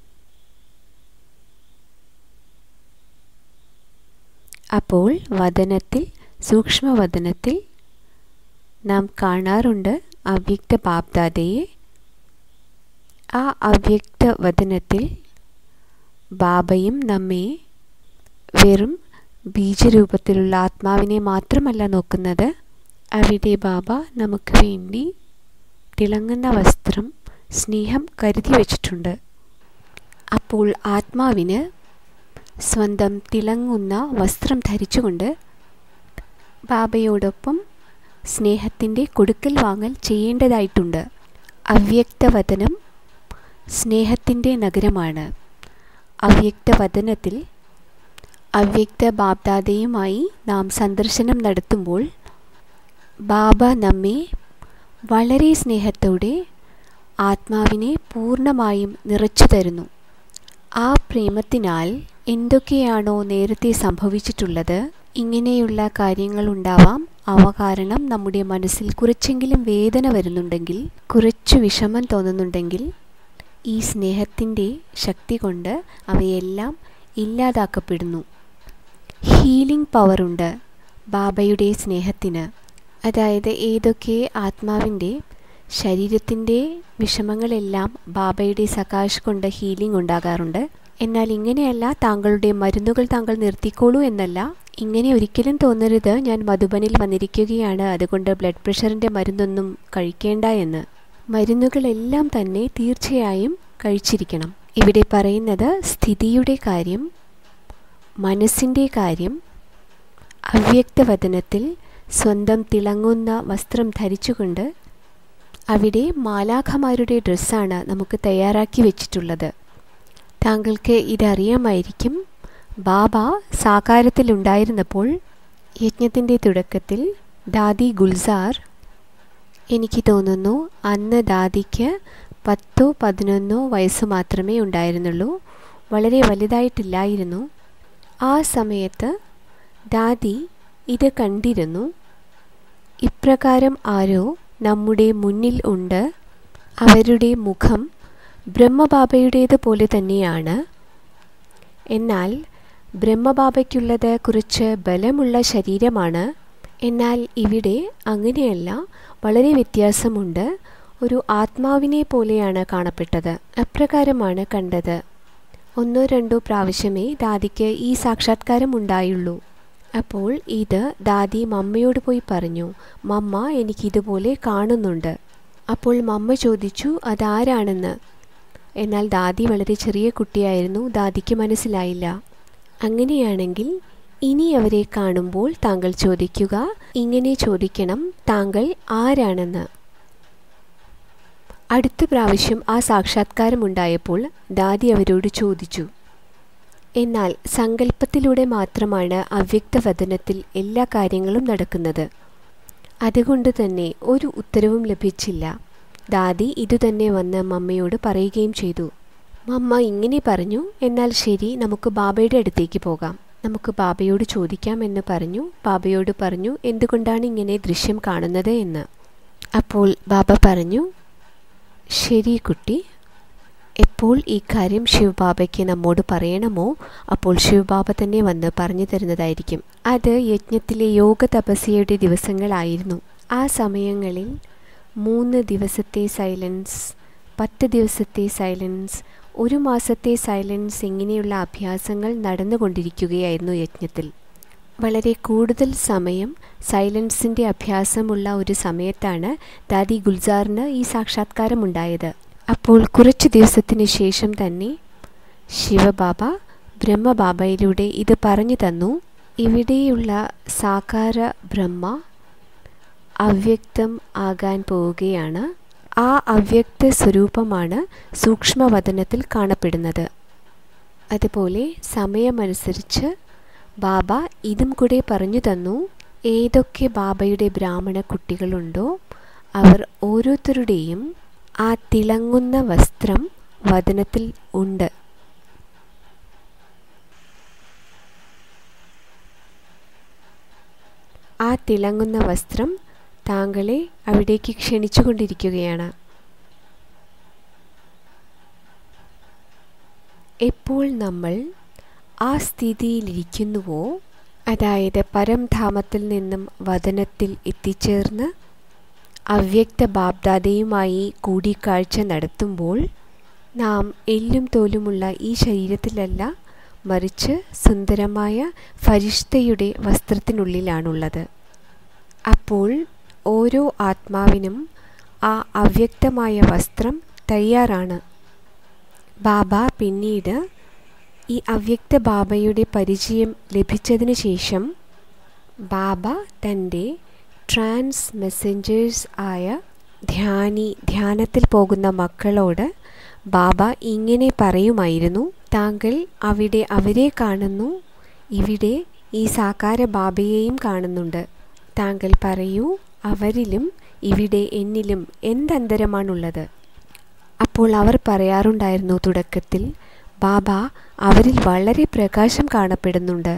അപ്പോൾ വദനത്തിൽ സൂക്ഷ്മവദനത്തിൽ നാം കാണാറുണ്ട് അവ്യക്ത ബാബ്ദാദയെ ആ അവ്യക്ത വദനത്തിൽ ബാബയും നമ്മെ വെറും ബീജരൂപത്തിലുള്ള ആത്മാവിനെ മാത്രമല്ല നോക്കുന്നത് അവിടെ ബാബ നമുക്ക് വേണ്ടി തിളങ്ങുന്ന വസ്ത്രം സ്നേഹം കരുതി വച്ചിട്ടുണ്ട് അപ്പോൾ ആത്മാവിന് സ്വന്തം തിളങ്ങുന്ന വസ്ത്രം ധരിച്ചുകൊണ്ട് ബാബയോടൊപ്പം സ്നേഹത്തിൻ്റെ കൊടുക്കൽ വാങ്ങൽ ചെയ്യേണ്ടതായിട്ടുണ്ട് അവ്യക്തവദനം സ്നേഹത്തിൻ്റെ നഗരമാണ് അവ്യക്തവദനത്തിൽ അവ്യക്ത ബാബ്ദാദയുമായി നാം സന്ദർശനം നടത്തുമ്പോൾ ബാബ നമ്മെ വളരെ സ്നേഹത്തോടെ ആത്മാവിനെ പൂർണ്ണമായും നിറച്ചു തരുന്നു ആ പ്രേമത്തിനാൽ എന്തൊക്കെയാണോ നേരത്തെ സംഭവിച്ചിട്ടുള്ളത് ഇങ്ങനെയുള്ള കാര്യങ്ങളുണ്ടാവാം അവ കാരണം നമ്മുടെ മനസ്സിൽ കുറച്ചെങ്കിലും വേദന വരുന്നുണ്ടെങ്കിൽ കുറച്ചു വിഷമം തോന്നുന്നുണ്ടെങ്കിൽ ഈ സ്നേഹത്തിൻ്റെ ശക്തി കൊണ്ട് അവയെല്ലാം ഇല്ലാതാക്കപ്പെടുന്നു ഹീലിംഗ് പവറുണ്ട് ബാബയുടെ സ്നേഹത്തിന് അതായത് ഏതൊക്കെ ആത്മാവിൻ്റെ ശരീരത്തിൻ്റെ വിഷമങ്ങളെല്ലാം ബാബയുടെ സകാശ് കൊണ്ട് ഹീലിംഗ് ഉണ്ടാകാറുണ്ട് എന്നാൽ ഇങ്ങനെയല്ല താങ്കളുടെ മരുന്നുകൾ താങ്കൾ നിർത്തിക്കോളൂ എന്നല്ല ഇങ്ങനെ ഒരിക്കലും തോന്നരുത് ഞാൻ മധുബനിൽ വന്നിരിക്കുകയാണ് അതുകൊണ്ട് ബ്ലഡ് പ്രഷറിൻ്റെ മരുന്നൊന്നും കഴിക്കേണ്ട എന്ന് മരുന്നുകളെല്ലാം തന്നെ തീർച്ചയായും കഴിച്ചിരിക്കണം ഇവിടെ പറയുന്നത് സ്ഥിതിയുടെ കാര്യം മനസ്സിൻ്റെ കാര്യം അവ്യക്തവദനത്തിൽ സ്വന്തം തിളങ്ങുന്ന വസ്ത്രം ധരിച്ചുകൊണ്ട് അവിടെ മാലാഖമാരുടെ ഡ്രസ്സാണ് നമുക്ക് തയ്യാറാക്കി വെച്ചിട്ടുള്ളത് താങ്കൾക്ക് ഇതറിയാമായിരിക്കും ബാബ സാകാരത്തിലുണ്ടായിരുന്നപ്പോൾ യജ്ഞത്തിൻ്റെ തുടക്കത്തിൽ ദാദി ഗുൽസാർ എനിക്ക് തോന്നുന്നു അന്ന് ദാദിക്ക് പത്തോ പതിനൊന്നോ വയസ്സ് മാത്രമേ ഉണ്ടായിരുന്നുള്ളൂ വളരെ വലുതായിട്ടില്ലായിരുന്നു ആ സമയത്ത് ദാദി ഇത് കണ്ടിരുന്നു ഇപ്രകാരം ആരോ നമ്മുടെ മുന്നിൽ ഉണ്ട് അവരുടെ മുഖം ബ്രഹ്മബാബയുടേത് പോലെ തന്നെയാണ് എന്നാൽ ബ്രഹ്മബാബയ്ക്കുള്ളത് കുറച്ച് ബലമുള്ള ശരീരമാണ് എന്നാൽ ഇവിടെ അങ്ങനെയല്ല വളരെ വ്യത്യാസമുണ്ട് ഒരു ആത്മാവിനെ പോലെയാണ് കാണപ്പെട്ടത് അപ്രകാരമാണ് കണ്ടത് ഒന്നോ രണ്ടോ പ്രാവശ്യമേ ദാദിക്ക് ഈ സാക്ഷാത്കാരം ഉണ്ടായുള്ളൂ അപ്പോൾ ഇത് ദാദി മമ്മയോട് പോയി പറഞ്ഞു മമ്മ എനിക്കിതുപോലെ കാണുന്നുണ്ട് അപ്പോൾ മമ്മ ചോദിച്ചു അതാരാണെന്ന് എന്നാൽ ദാദി വളരെ ചെറിയ കുട്ടിയായിരുന്നു ദാദിക്ക് മനസ്സിലായില്ല അങ്ങനെയാണെങ്കിൽ ഇനി അവരെ കാണുമ്പോൾ താങ്കൾ ചോദിക്കുക ഇങ്ങനെ ചോദിക്കണം താങ്കൾ ആരാണെന്ന് അടുത്ത പ്രാവശ്യം ആ സാക്ഷാത്കാരമുണ്ടായപ്പോൾ ദാദി അവരോട് ചോദിച്ചു എന്നാൽ സങ്കല്പത്തിലൂടെ മാത്രമാണ് അവ്യക്തവദനത്തിൽ എല്ലാ കാര്യങ്ങളും നടക്കുന്നത് അതുകൊണ്ട് തന്നെ ഒരു ഉത്തരവും ലഭിച്ചില്ല ദാദി ഇതുതന്നെ വന്ന് മമ്മയോട് പറയുകയും ചെയ്തു മമ്മ ഇങ്ങനെ പറഞ്ഞു എന്നാൽ ശരി നമുക്ക് ബാബയുടെ അടുത്തേക്ക് പോകാം നമുക്ക് ബാബയോട് ചോദിക്കാം എന്ന് പറഞ്ഞു ബാബയോട് പറഞ്ഞു എന്തുകൊണ്ടാണ് ഇങ്ങനെ ദൃശ്യം കാണുന്നത് എന്ന് അപ്പോൾ ബാബ പറഞ്ഞു ശരി കുട്ടി എപ്പോൾ ഈ കാര്യം ശിവബാബയ്ക്ക് നമ്മോട് പറയണമോ അപ്പോൾ ശിവബാബ തന്നെ വന്ന് പറഞ്ഞു തരുന്നതായിരിക്കും അത് യജ്ഞത്തിലെ യോഗ തപസ്യയുടെ ദിവസങ്ങളായിരുന്നു ആ സമയങ്ങളിൽ മൂന്ന് ദിവസത്തെ സൈലൻസ് പത്ത് ദിവസത്തെ സൈലൻസ് ഒരു മാസത്തെ സൈലൻസ് ഇങ്ങനെയുള്ള അഭ്യാസങ്ങൾ നടന്നുകൊണ്ടിരിക്കുകയായിരുന്നു യജ്ഞത്തിൽ വളരെ കൂടുതൽ സമയം സൈലൻസിൻ്റെ അഭ്യാസമുള്ള ഒരു സമയത്താണ് ദാദി ഗുൽസാറിന് ഈ സാക്ഷാത്കാരമുണ്ടായത് അപ്പോൾ കുറച്ച് ദിവസത്തിന് ശേഷം തന്നെ ശിവബാബ ബ്രഹ്മബാബയിലൂടെ ഇത് പറഞ്ഞു തന്നു ഇവിടെയുള്ള സാകാര ബ്രഹ്മ അവ്യക്തം ആകാൻ പോവുകയാണ് ആ അവ്യക്ത സ്വരൂപമാണ് സൂക്ഷ്മവദനത്തിൽ കാണപ്പെടുന്നത് അതുപോലെ സമയമനുസരിച്ച് ബാബ ഇതും കൂടെ പറഞ്ഞു തന്നു ഏതൊക്കെ ബാബയുടെ ബ്രാഹ്മണ കുട്ടികളുണ്ടോ അവർ ഓരോരുത്തരുടെയും ആ തിളങ്ങുന്ന വസ്ത്രം വദനത്തിൽ ഉണ്ട് ആ തിളങ്ങുന്ന വസ്ത്രം താങ്കളെ അവിടേക്ക് ക്ഷണിച്ചുകൊണ്ടിരിക്കുകയാണ് എപ്പോൾ നമ്മൾ ആ സ്ഥിതിയിലിരിക്കുന്നുവോ അതായത് പരംധാമത്തിൽ നിന്നും വദനത്തിൽ എത്തിച്ചേർന്ന് അവ്യക്ത ബാബ്ദാദയുമായി കൂടിക്കാഴ്ച നടത്തുമ്പോൾ നാം എല്ലും തോലുമുള്ള ഈ ശരീരത്തിലല്ല മറിച്ച് സുന്ദരമായ ഫരിഷ്തയുടെ വസ്ത്രത്തിനുള്ളിലാണുള്ളത് അപ്പോൾ ഓരോ ആത്മാവിനും ആ അവ്യക്തമായ വസ്ത്രം തയ്യാറാണ് ബാബ പിന്നീട് ഈ അവ്യക്ത ബാബയുടെ പരിചയം ലഭിച്ചതിന് ശേഷം ബാബ തൻ്റെ ട്രാൻസ് മെസ്സഞ്ചേഴ്സ് ആയ ധ്യാനി ധ്യാനത്തിൽ പോകുന്ന മക്കളോട് ബാബ ഇങ്ങനെ പറയുമായിരുന്നു താങ്കൾ അവിടെ അവരെ കാണുന്നു ഇവിടെ ഈ സാകാര ബാബയെയും കാണുന്നുണ്ട് താങ്കൾ പറയൂ അവരിലും ഇവിടെ എന്നിലും എന്തന്തരമാണുള്ളത് അപ്പോൾ അവർ പറയാറുണ്ടായിരുന്നു തുടക്കത്തിൽ ബാബ അവരിൽ വളരെ പ്രകാശം കാണപ്പെടുന്നുണ്ട്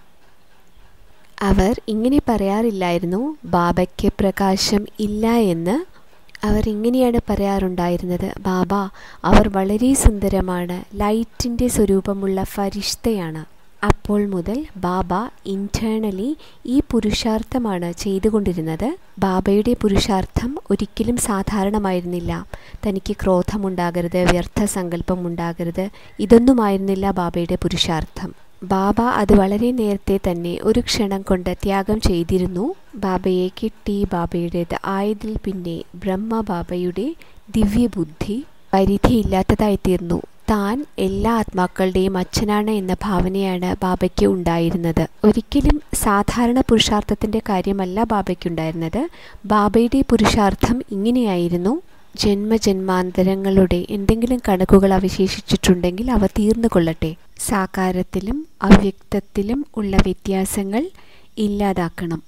അവർ ഇങ്ങനെ പറയാറില്ലായിരുന്നു ബാബയ്ക്ക് പ്രകാശം ഇല്ല എന്ന് അവർ ഇങ്ങനെയാണ് പറയാറുണ്ടായിരുന്നത് ബാബ അവർ വളരെ സുന്ദരമാണ് ലൈറ്റിൻ്റെ സ്വരൂപമുള്ള ഫരിഷ്തയാണ് അപ്പോൾ മുതൽ ബാബ ഇൻറ്റേർണലി ഈ പുരുഷാർത്ഥമാണ് ചെയ്തുകൊണ്ടിരുന്നത് ബാബയുടെ പുരുഷാർത്ഥം ഒരിക്കലും സാധാരണമായിരുന്നില്ല തനിക്ക് ക്രോധമുണ്ടാകരുത് വ്യർത്ഥ സങ്കല്പം ഉണ്ടാകരുത് ഇതൊന്നുമായിരുന്നില്ല ബാബയുടെ പുരുഷാർത്ഥം ബാബ അത് വളരെ നേരത്തെ തന്നെ ഒരു ക്ഷണം കൊണ്ട് ത്യാഗം ചെയ്തിരുന്നു ബാബയെ കിട്ടി ബാബയുടേത് ആയതിൽ പിന്നെ ബ്രഹ്മ ബാബയുടെ ദിവ്യബുദ്ധി പരിധിയില്ലാത്തതായിത്തീർന്നു താൻ എല്ലാ ആത്മാക്കളുടെയും അച്ഛനാണ് എന്ന ഭാവനയാണ് ബാബയ്ക്ക് ഉണ്ടായിരുന്നത് ഒരിക്കലും സാധാരണ പുരുഷാർത്ഥത്തിൻ്റെ കാര്യമല്ല ബാബയ്ക്കുണ്ടായിരുന്നത് ബാബയുടെ പുരുഷാർത്ഥം ഇങ്ങനെയായിരുന്നു ജന്മജന്മാന്തരങ്ങളുടെ എന്തെങ്കിലും കണക്കുകൾ അവശേഷിച്ചിട്ടുണ്ടെങ്കിൽ അവ തീർന്നു കൊള്ളട്ടെ സാകാരത്തിലും അവ്യക്തത്തിലും ഉള്ള വ്യത്യാസങ്ങൾ ഇല്ലാതാക്കണം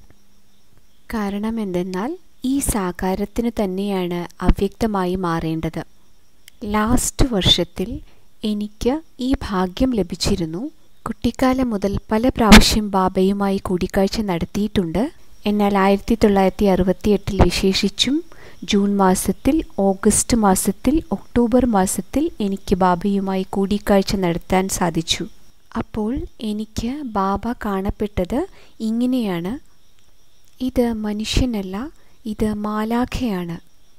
കാരണം എന്തെന്നാൽ ഈ സാകാരത്തിന് തന്നെയാണ് അവ്യക്തമായി മാറേണ്ടത് ലാസ്റ്റ് വർഷത്തിൽ എനിക്ക് ഈ ഭാഗ്യം ലഭിച്ചിരുന്നു കുട്ടിക്കാലം മുതൽ പല പ്രാവശ്യം ബാബയുമായി കൂടിക്കാഴ്ച നടത്തിയിട്ടുണ്ട് എന്നാൽ ആയിരത്തി തൊള്ളായിരത്തി അറുപത്തി എട്ടിൽ വിശേഷിച്ചും ജൂൺ മാസത്തിൽ ഓഗസ്റ്റ് മാസത്തിൽ ഒക്ടോബർ മാസത്തിൽ എനിക്ക് ബാബയുമായി കൂടിക്കാഴ്ച നടത്താൻ സാധിച്ചു അപ്പോൾ എനിക്ക് ബാബ കാണപ്പെട്ടത് ഇങ്ങനെയാണ് ഇത് മനുഷ്യനല്ല ഇത് മാലാഖയാണ്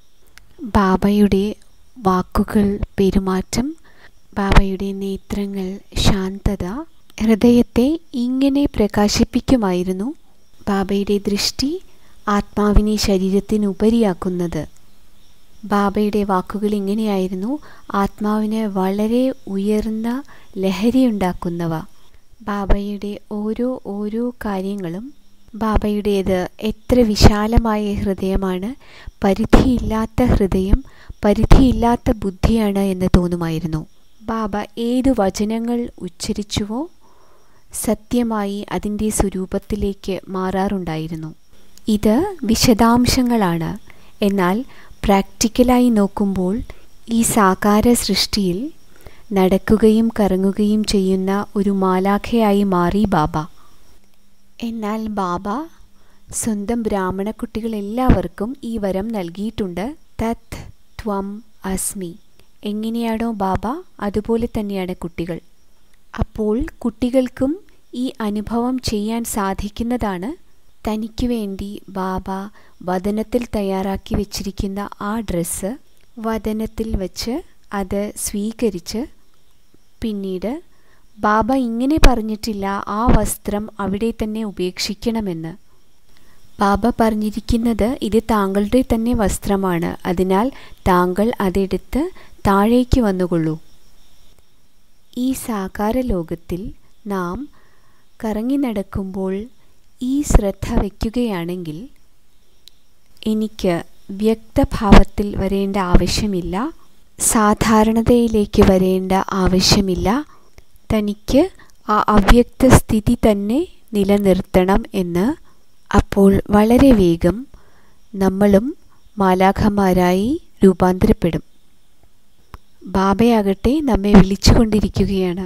ബാബയുടെ വാക്കുകൾ പെരുമാറ്റം ബാബയുടെ നേത്രങ്ങൾ ശാന്തത ഹൃദയത്തെ ഇങ്ങനെ പ്രകാശിപ്പിക്കുമായിരുന്നു ബാബയുടെ ദൃഷ്ടി ആത്മാവിനെ ശരീരത്തിനുപരിയാക്കുന്നത് ബാബയുടെ വാക്കുകൾ ഇങ്ങനെയായിരുന്നു ആത്മാവിന് വളരെ ഉയർന്ന ലഹരിയുണ്ടാക്കുന്നവ ബാബയുടെ ഓരോ ഓരോ കാര്യങ്ങളും ബാബയുടേത് എത്ര വിശാലമായ ഹൃദയമാണ് പരിധിയില്ലാത്ത ഹൃദയം പരിധിയില്ലാത്ത ബുദ്ധിയാണ് എന്ന് തോന്നുമായിരുന്നു ബാബ ഏതു വചനങ്ങൾ ഉച്ചരിച്ചുവോ സത്യമായി അതിൻ്റെ സ്വരൂപത്തിലേക്ക് മാറാറുണ്ടായിരുന്നു ഇത് വിശദാംശങ്ങളാണ് എന്നാൽ പ്രാക്ടിക്കലായി നോക്കുമ്പോൾ ഈ സാകാര സൃഷ്ടിയിൽ നടക്കുകയും കറങ്ങുകയും ചെയ്യുന്ന ഒരു മാലാഖയായി മാറി ബാബ എന്നാൽ ബാബ സ്വന്തം ബ്രാഹ്മണ കുട്ടികളെല്ലാവർക്കും ഈ വരം നൽകിയിട്ടുണ്ട് തത് ത്വം അസ്മി എങ്ങനെയാണോ ബാബ അതുപോലെ തന്നെയാണ് കുട്ടികൾ അപ്പോൾ കുട്ടികൾക്കും ഈ അനുഭവം ചെയ്യാൻ സാധിക്കുന്നതാണ് തനിക്ക് വേണ്ടി ബാബ വദനത്തിൽ തയ്യാറാക്കി വെച്ചിരിക്കുന്ന ആ ഡ്രസ്സ് വദനത്തിൽ വച്ച് അത് സ്വീകരിച്ച് പിന്നീട് ബാബ ഇങ്ങനെ പറഞ്ഞിട്ടില്ല ആ വസ്ത്രം അവിടെ തന്നെ ഉപേക്ഷിക്കണമെന്ന് ബാബ പറഞ്ഞിരിക്കുന്നത് ഇത് താങ്കളുടെ തന്നെ വസ്ത്രമാണ് അതിനാൽ താങ്കൾ അതെടുത്ത് താഴേക്ക് വന്നുകൊള്ളൂ ഈ സാകാര ലോകത്തിൽ നാം കറങ്ങി നടക്കുമ്പോൾ ഈ ശ്രദ്ധ വയ്ക്കുകയാണെങ്കിൽ എനിക്ക് വ്യക്തഭാവത്തിൽ വരേണ്ട ആവശ്യമില്ല സാധാരണതയിലേക്ക് വരേണ്ട ആവശ്യമില്ല തനിക്ക് ആ അവ്യക്ത സ്ഥിതി തന്നെ നിലനിർത്തണം എന്ന് അപ്പോൾ വളരെ വേഗം നമ്മളും മാലാഖമാരായി രൂപാന്തരപ്പെടും ബാബയാകട്ടെ നമ്മെ വിളിച്ചുകൊണ്ടിരിക്കുകയാണ്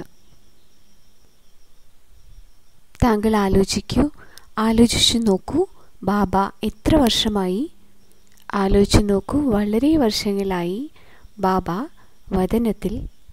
താങ്കൾ ആലോചിക്കൂ ആലോചിച്ചു നോക്കൂ ബാബ എത്ര വർഷമായി ആലോചിച്ചു നോക്കൂ വളരെ വർഷങ്ങളായി ബാബ വദനത്തിൽ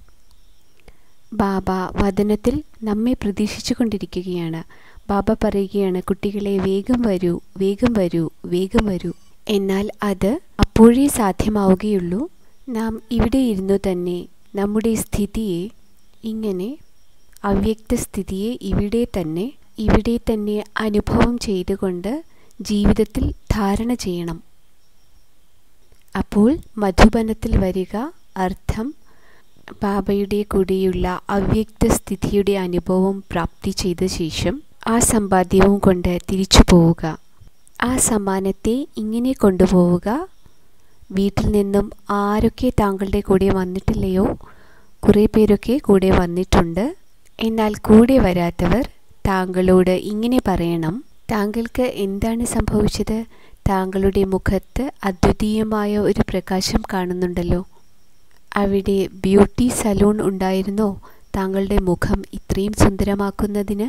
ബാബ വദനത്തിൽ നമ്മെ പ്രതീക്ഷിച്ചു കൊണ്ടിരിക്കുകയാണ് ബാബ പറയുകയാണ് കുട്ടികളെ വേഗം വരൂ വേഗം വരൂ വേഗം വരൂ എന്നാൽ അത് അപ്പോഴേ സാധ്യമാവുകയുള്ളൂ നാം ഇവിടെ ഇരുന്നു തന്നെ നമ്മുടെ സ്ഥിതിയെ ഇങ്ങനെ അവ്യക്ത സ്ഥിതിയെ ഇവിടെ തന്നെ ഇവിടെ തന്നെ അനുഭവം ചെയ്തുകൊണ്ട് ജീവിതത്തിൽ ധാരണ ചെയ്യണം അപ്പോൾ മധുബനത്തിൽ വരിക അർത്ഥം ബാബയുടെ കൂടെയുള്ള അവ്യക്ത സ്ഥിതിയുടെ അനുഭവം പ്രാപ്തി ചെയ്ത ശേഷം ആ സമ്പാദ്യവും കൊണ്ട് തിരിച്ചു പോവുക ആ സമ്മാനത്തെ ഇങ്ങനെ കൊണ്ടുപോവുക വീട്ടിൽ നിന്നും ആരൊക്കെ താങ്കളുടെ കൂടെ വന്നിട്ടില്ലയോ കുറേ പേരൊക്കെ കൂടെ വന്നിട്ടുണ്ട് എന്നാൽ കൂടെ വരാത്തവർ താങ്കളോട് ഇങ്ങനെ പറയണം താങ്കൾക്ക് എന്താണ് സംഭവിച്ചത് താങ്കളുടെ മുഖത്ത് അദ്വിതീയമായ ഒരു പ്രകാശം കാണുന്നുണ്ടല്ലോ അവിടെ ബ്യൂട്ടി സലൂൺ ഉണ്ടായിരുന്നോ താങ്കളുടെ മുഖം ഇത്രയും സുന്ദരമാക്കുന്നതിന്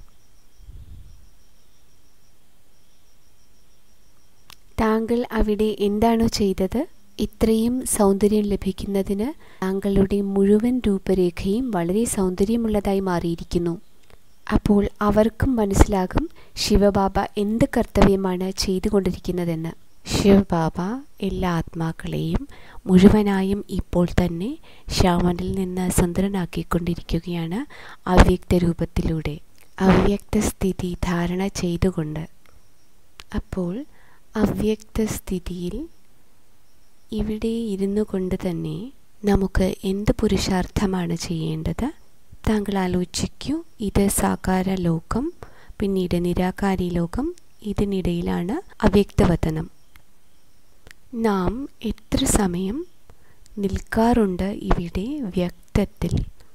താങ്കൾ അവിടെ എന്താണോ ചെയ്തത് ഇത്രയും സൗന്ദര്യം ലഭിക്കുന്നതിന് താങ്കളുടെ മുഴുവൻ രൂപരേഖയും വളരെ സൗന്ദര്യമുള്ളതായി മാറിയിരിക്കുന്നു അപ്പോൾ അവർക്കും മനസ്സിലാകും ശിവബാബ എന്ത് കർത്തവ്യമാണ് ചെയ്തുകൊണ്ടിരിക്കുന്നതെന്ന് ശിവബാബ എല്ലാ ആത്മാക്കളെയും മുഴുവനായും ഇപ്പോൾ തന്നെ ശ്യാമനിൽ നിന്ന് സുന്ദരനാക്കിക്കൊണ്ടിരിക്കുകയാണ് അവ്യക്ത രൂപത്തിലൂടെ അവ്യക്ത സ്ഥിതി ധാരണ ചെയ്തുകൊണ്ട് അപ്പോൾ അവ്യക്ത സ്ഥിതിയിൽ ഇവിടെ ഇരുന്നു കൊണ്ട് തന്നെ നമുക്ക് എന്ത് പുരുഷാർത്ഥമാണ് ചെയ്യേണ്ടത് താങ്കൾ ആലോചിക്കൂ ഇത് സാകാര ലോകം പിന്നീട് നിരാകാരി ലോകം ഇതിനിടയിലാണ് അവ്യക്തവതനം നാം എത്ര സമയം നിൽക്കാറുണ്ട് ഇവിടെ വ്യക്തത്തിൽ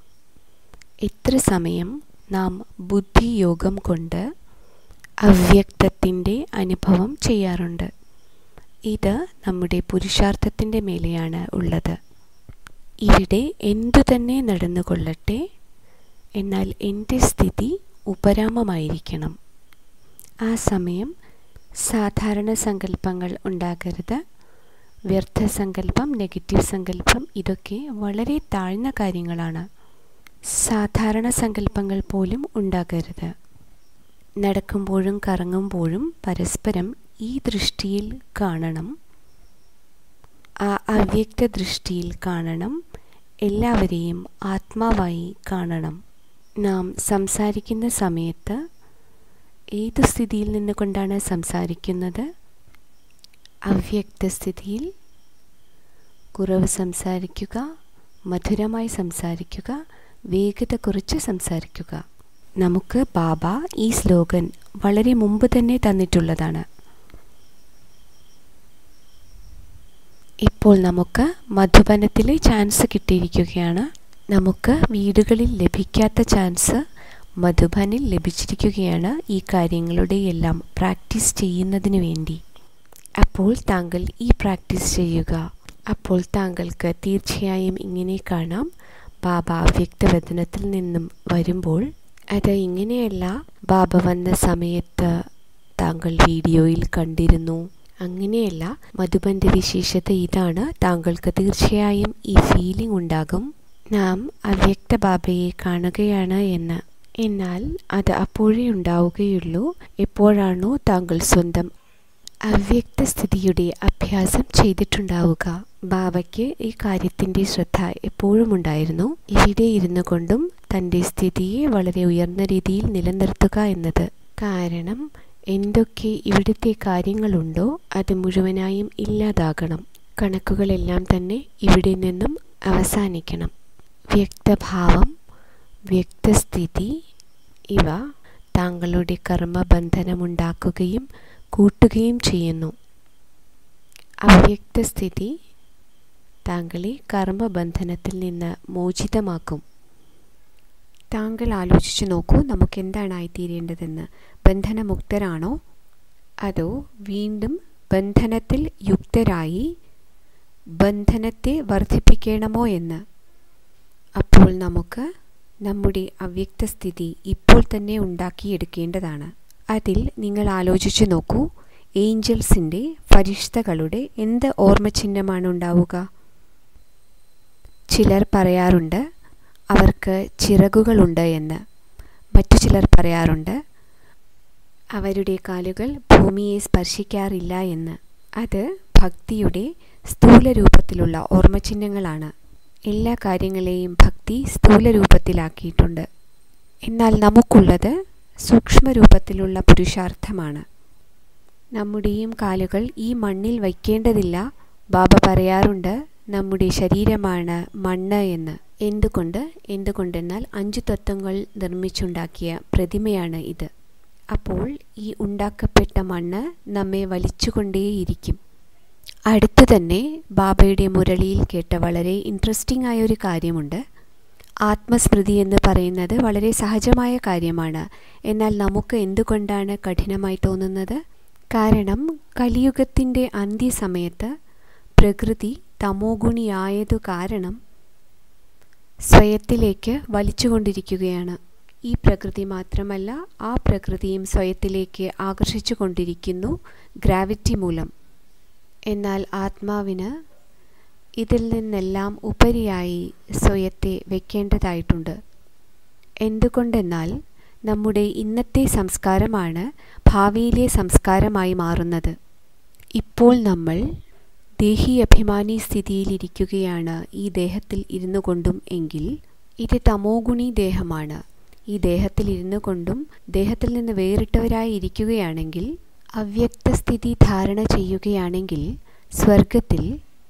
എത്ര സമയം നാം ബുദ്ധിയോഗം കൊണ്ട് അവ്യക്തത്തിൻ്റെ അനുഭവം ചെയ്യാറുണ്ട് ഇത് നമ്മുടെ പുരുഷാർത്ഥത്തിൻ്റെ മേലെയാണ് ഉള്ളത് ഇവിടെ എന്തു തന്നെ നടന്നുകൊള്ളട്ടെ എന്നാൽ എൻ്റെ സ്ഥിതി ഉപരാമമായിരിക്കണം ആ സമയം സാധാരണ സങ്കല്പങ്ങൾ ഉണ്ടാകരുത് വ്യർത്ഥ സങ്കല്പം നെഗറ്റീവ് സങ്കല്പം ഇതൊക്കെ വളരെ താഴ്ന്ന കാര്യങ്ങളാണ് സാധാരണ സങ്കല്പങ്ങൾ പോലും ഉണ്ടാകരുത് നടക്കുമ്പോഴും കറങ്ങുമ്പോഴും പരസ്പരം ഈ ദൃഷ്ടിയിൽ കാണണം ആ അവ്യക്ത ദൃഷ്ടിയിൽ കാണണം എല്ലാവരെയും ആത്മാവായി കാണണം നാം സംസാരിക്കുന്ന സമയത്ത് ഏത് സ്ഥിതിയിൽ നിന്നുകൊണ്ടാണ് സംസാരിക്കുന്നത് അവ്യക്ത സ്ഥിതിയിൽ കുറവ് സംസാരിക്കുക മധുരമായി സംസാരിക്കുക വേഗത കുറിച്ച് സംസാരിക്കുക നമുക്ക് ബാബ ഈ സ്ലോഗൻ വളരെ മുമ്പ് തന്നെ തന്നിട്ടുള്ളതാണ് ഇപ്പോൾ നമുക്ക് മധുബനത്തിലെ ചാൻസ് കിട്ടിയിരിക്കുകയാണ് നമുക്ക് വീടുകളിൽ ലഭിക്കാത്ത ചാൻസ് മധുബനിൽ ലഭിച്ചിരിക്കുകയാണ് ഈ കാര്യങ്ങളുടെ എല്ലാം പ്രാക്ടീസ് ചെയ്യുന്നതിന് വേണ്ടി അപ്പോൾ താങ്കൾ ഈ പ്രാക്ടീസ് ചെയ്യുക അപ്പോൾ താങ്കൾക്ക് തീർച്ചയായും ഇങ്ങനെ കാണാം ബാബ വ്യക്തവചനത്തിൽ നിന്നും വരുമ്പോൾ അത് ഇങ്ങനെയല്ല ബാബ വന്ന സമയത്ത് താങ്കൾ വീഡിയോയിൽ കണ്ടിരുന്നു അങ്ങനെയല്ല മധുബൻ്റെ വിശേഷത ഇതാണ് താങ്കൾക്ക് തീർച്ചയായും ഈ ഫീലിംഗ് ഉണ്ടാകും നാം അവ്യക്ത ബാബയെ കാണുകയാണ് എന്ന് എന്നാൽ അത് അപ്പോഴേ ഉണ്ടാവുകയുള്ളൂ എപ്പോഴാണോ താങ്കൾ സ്വന്തം അവ്യക്ത സ്ഥിതിയുടെ അഭ്യാസം ചെയ്തിട്ടുണ്ടാവുക ബാബയ്ക്ക് ഈ കാര്യത്തിൻ്റെ ശ്രദ്ധ എപ്പോഴും ഉണ്ടായിരുന്നു ഇവിടെ ഇരുന്നു കൊണ്ടും തൻ്റെ സ്ഥിതിയെ വളരെ ഉയർന്ന രീതിയിൽ നിലനിർത്തുക എന്നത് കാരണം എന്തൊക്കെ ഇവിടുത്തെ കാര്യങ്ങളുണ്ടോ അത് മുഴുവനായും ഇല്ലാതാകണം കണക്കുകളെല്ലാം തന്നെ ഇവിടെ നിന്നും അവസാനിക്കണം വ്യക്തഭാവം വ്യക്തസ്ഥിതി ഇവ താങ്കളുടെ കർമ്മബന്ധനമുണ്ടാക്കുകയും കൂട്ടുകയും ചെയ്യുന്നു അവ്യക്തസ്ഥിതി താങ്കളെ കർമ്മബന്ധനത്തിൽ നിന്ന് മോചിതമാക്കും താങ്കൾ ആലോചിച്ചു നോക്കൂ നമുക്ക് എന്താണ് ആയിത്തീരേണ്ടതെന്ന് ബന്ധനമുക്തരാണോ അതോ വീണ്ടും ബന്ധനത്തിൽ യുക്തരായി ബന്ധനത്തെ വർദ്ധിപ്പിക്കണമോ എന്ന് അപ്പോൾ നമുക്ക് നമ്മുടെ അവ്യക്തസ്ഥിതി ഇപ്പോൾ തന്നെ ഉണ്ടാക്കിയെടുക്കേണ്ടതാണ് അതിൽ നിങ്ങൾ ആലോചിച്ചു നോക്കൂ ഏഞ്ചൽസിൻ്റെ ഫരിഷ്തകളുടെ എന്ത് ഓർമ്മചിഹ്നമാണ് ഉണ്ടാവുക ചിലർ പറയാറുണ്ട് അവർക്ക് ചിറകുകളുണ്ട് എന്ന് മറ്റു ചിലർ പറയാറുണ്ട് അവരുടെ കാലുകൾ ഭൂമിയെ സ്പർശിക്കാറില്ല എന്ന് അത് ഭക്തിയുടെ സ്ഥൂല രൂപത്തിലുള്ള ഓർമ്മചിഹ്നങ്ങളാണ് എല്ലാ കാര്യങ്ങളെയും ഭക്തി സ്ഥൂല രൂപത്തിലാക്കിയിട്ടുണ്ട് എന്നാൽ നമുക്കുള്ളത് സൂക്ഷ്മരൂപത്തിലുള്ള പുരുഷാർത്ഥമാണ് നമ്മുടെയും കാലുകൾ ഈ മണ്ണിൽ വയ്ക്കേണ്ടതില്ല ബാബ പറയാറുണ്ട് നമ്മുടെ ശരീരമാണ് മണ്ണ് എന്ന് എന്തുകൊണ്ട് എന്തുകൊണ്ടെന്നാൽ അഞ്ചു തത്വങ്ങൾ നിർമ്മിച്ചുണ്ടാക്കിയ പ്രതിമയാണ് ഇത് അപ്പോൾ ഈ ഉണ്ടാക്കപ്പെട്ട മണ്ണ് നമ്മെ വലിച്ചുകൊണ്ടേയിരിക്കും അടുത്തു തന്നെ ബാബയുടെ മുരളിയിൽ കേട്ട വളരെ ഇൻട്രസ്റ്റിംഗ് ആയ ഒരു കാര്യമുണ്ട് ആത്മസ്മൃതി എന്ന് പറയുന്നത് വളരെ സഹജമായ കാര്യമാണ് എന്നാൽ നമുക്ക് എന്തുകൊണ്ടാണ് കഠിനമായി തോന്നുന്നത് കാരണം കലിയുഗത്തിൻ്റെ അന്ത്യസമയത്ത് പ്രകൃതി തമോഗുണിയായതു കാരണം സ്വയത്തിലേക്ക് വലിച്ചുകൊണ്ടിരിക്കുകയാണ് ഈ പ്രകൃതി മാത്രമല്ല ആ പ്രകൃതിയും സ്വയത്തിലേക്ക് ആകർഷിച്ചു കൊണ്ടിരിക്കുന്നു ഗ്രാവിറ്റി മൂലം എന്നാൽ ആത്മാവിന് ഇതിൽ നിന്നെല്ലാം ഉപരിയായി സ്വയത്തെ വെക്കേണ്ടതായിട്ടുണ്ട് എന്തുകൊണ്ടെന്നാൽ നമ്മുടെ ഇന്നത്തെ സംസ്കാരമാണ് ഭാവിയിലെ സംസ്കാരമായി മാറുന്നത് ഇപ്പോൾ നമ്മൾ ദേഹി അഭിമാനി സ്ഥിതിയിലിരിക്കുകയാണ് ഈ ദേഹത്തിൽ ഇരുന്നു കൊണ്ടും എങ്കിൽ ഇത് തമോഗുണി ദേഹമാണ് ഈ ദേഹത്തിൽ ഇരുന്നു കൊണ്ടും ദേഹത്തിൽ നിന്ന് വേറിട്ടവരായി ഇരിക്കുകയാണെങ്കിൽ അവ്യക്തസ്ഥിതി ധാരണ ചെയ്യുകയാണെങ്കിൽ സ്വർഗത്തിൽ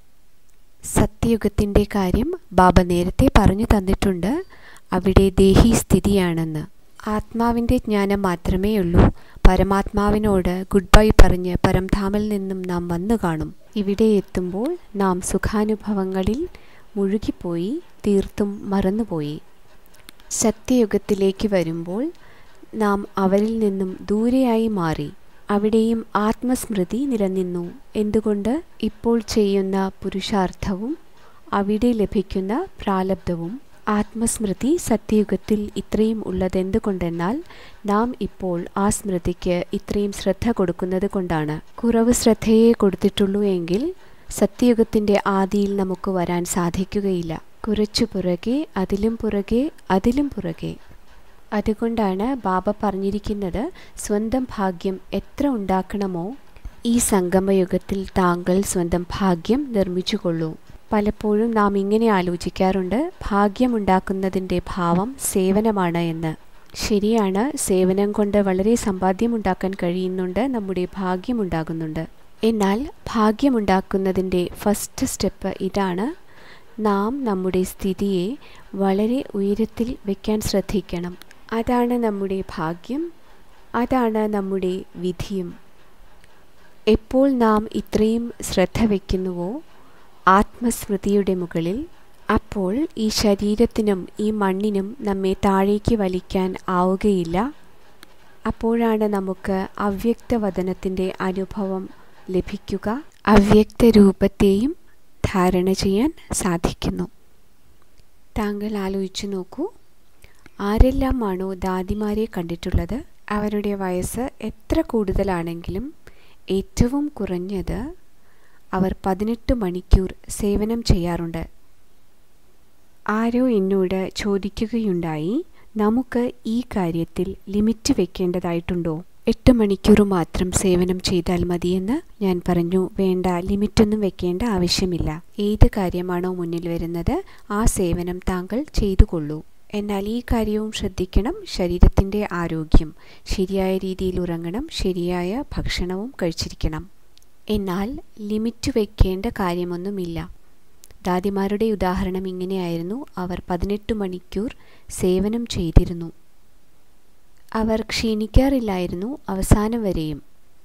സത്യയുഗത്തിൻ്റെ കാര്യം ബാബ നേരത്തെ പറഞ്ഞു തന്നിട്ടുണ്ട് അവിടെ ദേഹി സ്ഥിതിയാണെന്ന് ആത്മാവിൻ്റെ ജ്ഞാനം മാത്രമേ ഉള്ളൂ പരമാത്മാവിനോട് ഗുഡ് ബൈ പറഞ്ഞ് പരംധാമിൽ നിന്നും നാം വന്നു കാണും ഇവിടെ എത്തുമ്പോൾ നാം സുഖാനുഭവങ്ങളിൽ മുഴുകിപ്പോയി തീർത്തും മറന്നുപോയി സത്യയുഗത്തിലേക്ക് വരുമ്പോൾ നാം അവരിൽ നിന്നും ദൂരെയായി മാറി അവിടെയും ആത്മസ്മൃതി നിലനിന്നു എന്തുകൊണ്ട് ഇപ്പോൾ ചെയ്യുന്ന പുരുഷാർത്ഥവും അവിടെ ലഭിക്കുന്ന പ്രാലബ്ധവും ആത്മസ്മൃതി സത്യയുഗത്തിൽ ഇത്രയും ഉള്ളതെന്തുകൊണ്ടെന്നാൽ നാം ഇപ്പോൾ ആ സ്മൃതിക്ക് ഇത്രയും ശ്രദ്ധ കൊടുക്കുന്നത് കൊണ്ടാണ് കുറവ് ശ്രദ്ധയെ കൊടുത്തിട്ടുള്ളൂ എങ്കിൽ സത്യയുഗത്തിൻ്റെ ആദിയിൽ നമുക്ക് വരാൻ സാധിക്കുകയില്ല കുറച്ചു പുറകെ അതിലും പുറകെ അതിലും പുറകെ അതുകൊണ്ടാണ് ബാബ പറഞ്ഞിരിക്കുന്നത് സ്വന്തം ഭാഗ്യം എത്ര ഉണ്ടാക്കണമോ ഈ സംഗമയുഗത്തിൽ താങ്കൾ സ്വന്തം ഭാഗ്യം നിർമ്മിച്ചുകൊള്ളൂ പലപ്പോഴും നാം ഇങ്ങനെ ആലോചിക്കാറുണ്ട് ഭാഗ്യമുണ്ടാക്കുന്നതിൻ്റെ ഭാവം സേവനമാണ് എന്ന് ശരിയാണ് സേവനം കൊണ്ട് വളരെ സമ്പാദ്യമുണ്ടാക്കാൻ കഴിയുന്നുണ്ട് നമ്മുടെ ഭാഗ്യമുണ്ടാകുന്നുണ്ട് എന്നാൽ ഭാഗ്യമുണ്ടാക്കുന്നതിൻ്റെ ഫസ്റ്റ് സ്റ്റെപ്പ് ഇതാണ് നാം നമ്മുടെ സ്ഥിതിയെ വളരെ ഉയരത്തിൽ വയ്ക്കാൻ ശ്രദ്ധിക്കണം അതാണ് നമ്മുടെ ഭാഗ്യം അതാണ് നമ്മുടെ വിധിയും എപ്പോൾ നാം ഇത്രയും ശ്രദ്ധ വയ്ക്കുന്നുവോ ആത്മസ്മൃതിയുടെ മുകളിൽ അപ്പോൾ ഈ ശരീരത്തിനും ഈ മണ്ണിനും നമ്മെ താഴേക്ക് വലിക്കാൻ ആവുകയില്ല അപ്പോഴാണ് നമുക്ക് അവ്യക്തവദനത്തിൻ്റെ അനുഭവം ലഭിക്കുക അവ്യക്ത രൂപത്തെയും ധാരണ ചെയ്യാൻ സാധിക്കുന്നു താങ്കൾ ആലോചിച്ചു നോക്കൂ ആരെല്ലാമാണോ ദാദിമാരെ കണ്ടിട്ടുള്ളത് അവരുടെ വയസ്സ് എത്ര കൂടുതലാണെങ്കിലും ഏറ്റവും കുറഞ്ഞത് അവർ പതിനെട്ട് മണിക്കൂർ സേവനം ചെയ്യാറുണ്ട് ആരോ എന്നോട് ചോദിക്കുകയുണ്ടായി നമുക്ക് ഈ കാര്യത്തിൽ ലിമിറ്റ് വെക്കേണ്ടതായിട്ടുണ്ടോ എട്ട് മണിക്കൂർ മാത്രം സേവനം ചെയ്താൽ മതിയെന്ന് ഞാൻ പറഞ്ഞു വേണ്ട ലിമിറ്റൊന്നും വെക്കേണ്ട ആവശ്യമില്ല ഏത് കാര്യമാണോ മുന്നിൽ വരുന്നത് ആ സേവനം താങ്കൾ ചെയ്തുകൊള്ളൂ എന്നാൽ ഈ കാര്യവും ശ്രദ്ധിക്കണം ശരീരത്തിൻ്റെ ആരോഗ്യം ശരിയായ രീതിയിൽ ഉറങ്ങണം ശരിയായ ഭക്ഷണവും കഴിച്ചിരിക്കണം എന്നാൽ ലിമിറ്റ് വയ്ക്കേണ്ട കാര്യമൊന്നുമില്ല ദാദിമാരുടെ ഉദാഹരണം ഇങ്ങനെയായിരുന്നു അവർ പതിനെട്ട് മണിക്കൂർ സേവനം ചെയ്തിരുന്നു അവർ ക്ഷീണിക്കാറില്ലായിരുന്നു അവസാനം വരെയും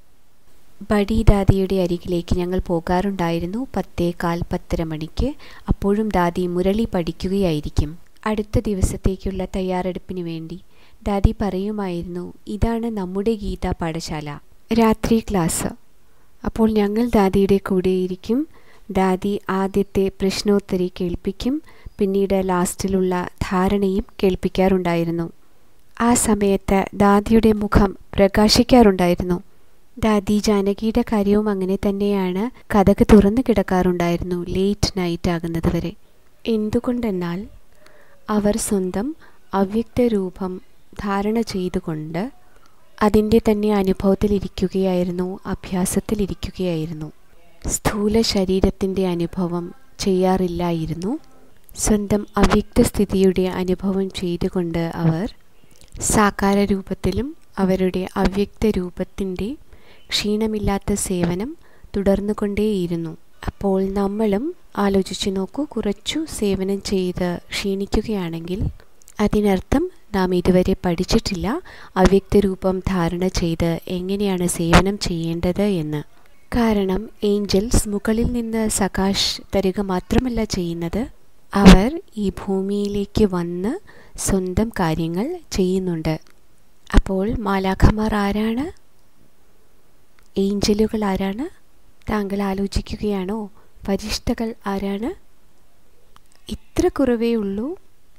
ബഡി ദാദിയുടെ അരികിലേക്ക് ഞങ്ങൾ പോകാറുണ്ടായിരുന്നു പത്തേകാൽ പത്തര മണിക്ക് അപ്പോഴും ദാദി മുരളി പഠിക്കുകയായിരിക്കും അടുത്ത ദിവസത്തേക്കുള്ള തയ്യാറെടുപ്പിന് വേണ്ടി ദാദി പറയുമായിരുന്നു ഇതാണ് നമ്മുടെ ഗീത പാഠശാല രാത്രി ക്ലാസ് അപ്പോൾ ഞങ്ങൾ ദാദിയുടെ കൂടെയിരിക്കും ദാദി ആദ്യത്തെ പ്രശ്നോത്തരി കേൾപ്പിക്കും പിന്നീട് ലാസ്റ്റിലുള്ള ധാരണയും കേൾപ്പിക്കാറുണ്ടായിരുന്നു ആ സമയത്ത് ദാദിയുടെ മുഖം പ്രകാശിക്കാറുണ്ടായിരുന്നു ദാദി ജാനകിയുടെ കാര്യവും അങ്ങനെ തന്നെയാണ് കഥക് തുറന്നു കിടക്കാറുണ്ടായിരുന്നു ലേറ്റ് നൈറ്റ് ആകുന്നത് വരെ എന്തുകൊണ്ടെന്നാൽ അവർ സ്വന്തം അവ്യക്ത രൂപം ധാരണ ചെയ്തുകൊണ്ട് അതിൻ്റെ തന്നെ അനുഭവത്തിലിരിക്കുകയായിരുന്നു അഭ്യാസത്തിലിരിക്കുകയായിരുന്നു സ്ഥൂല ശരീരത്തിൻ്റെ അനുഭവം ചെയ്യാറില്ലായിരുന്നു സ്വന്തം അവ്യക്തസ്ഥിതിയുടെ അനുഭവം ചെയ്തുകൊണ്ട് അവർ സാകാര രൂപത്തിലും അവരുടെ അവ്യക്ത രൂപത്തിൻ്റെ ക്ഷീണമില്ലാത്ത സേവനം തുടർന്നുകൊണ്ടേയിരുന്നു അപ്പോൾ നമ്മളും ആലോചിച്ചു നോക്കൂ കുറച്ചു സേവനം ചെയ്ത് ക്ഷീണിക്കുകയാണെങ്കിൽ അതിനർത്ഥം നാം ഇതുവരെ പഠിച്ചിട്ടില്ല അവ്യക്തരൂപം ധാരണ ചെയ്ത് എങ്ങനെയാണ് സേവനം ചെയ്യേണ്ടത് എന്ന് കാരണം ഏഞ്ചൽസ് മുകളിൽ നിന്ന് സകാശ് തരിക മാത്രമല്ല ചെയ്യുന്നത് അവർ ഈ ഭൂമിയിലേക്ക് വന്ന് സ്വന്തം കാര്യങ്ങൾ ചെയ്യുന്നുണ്ട് അപ്പോൾ മാലാഖമാർ ആരാണ് ഏഞ്ചലുകൾ ആരാണ് താങ്കൾ ആലോചിക്കുകയാണോ പരിഷ്ഠകൾ ആരാണ് ഇത്ര കുറവേ ഉള്ളൂ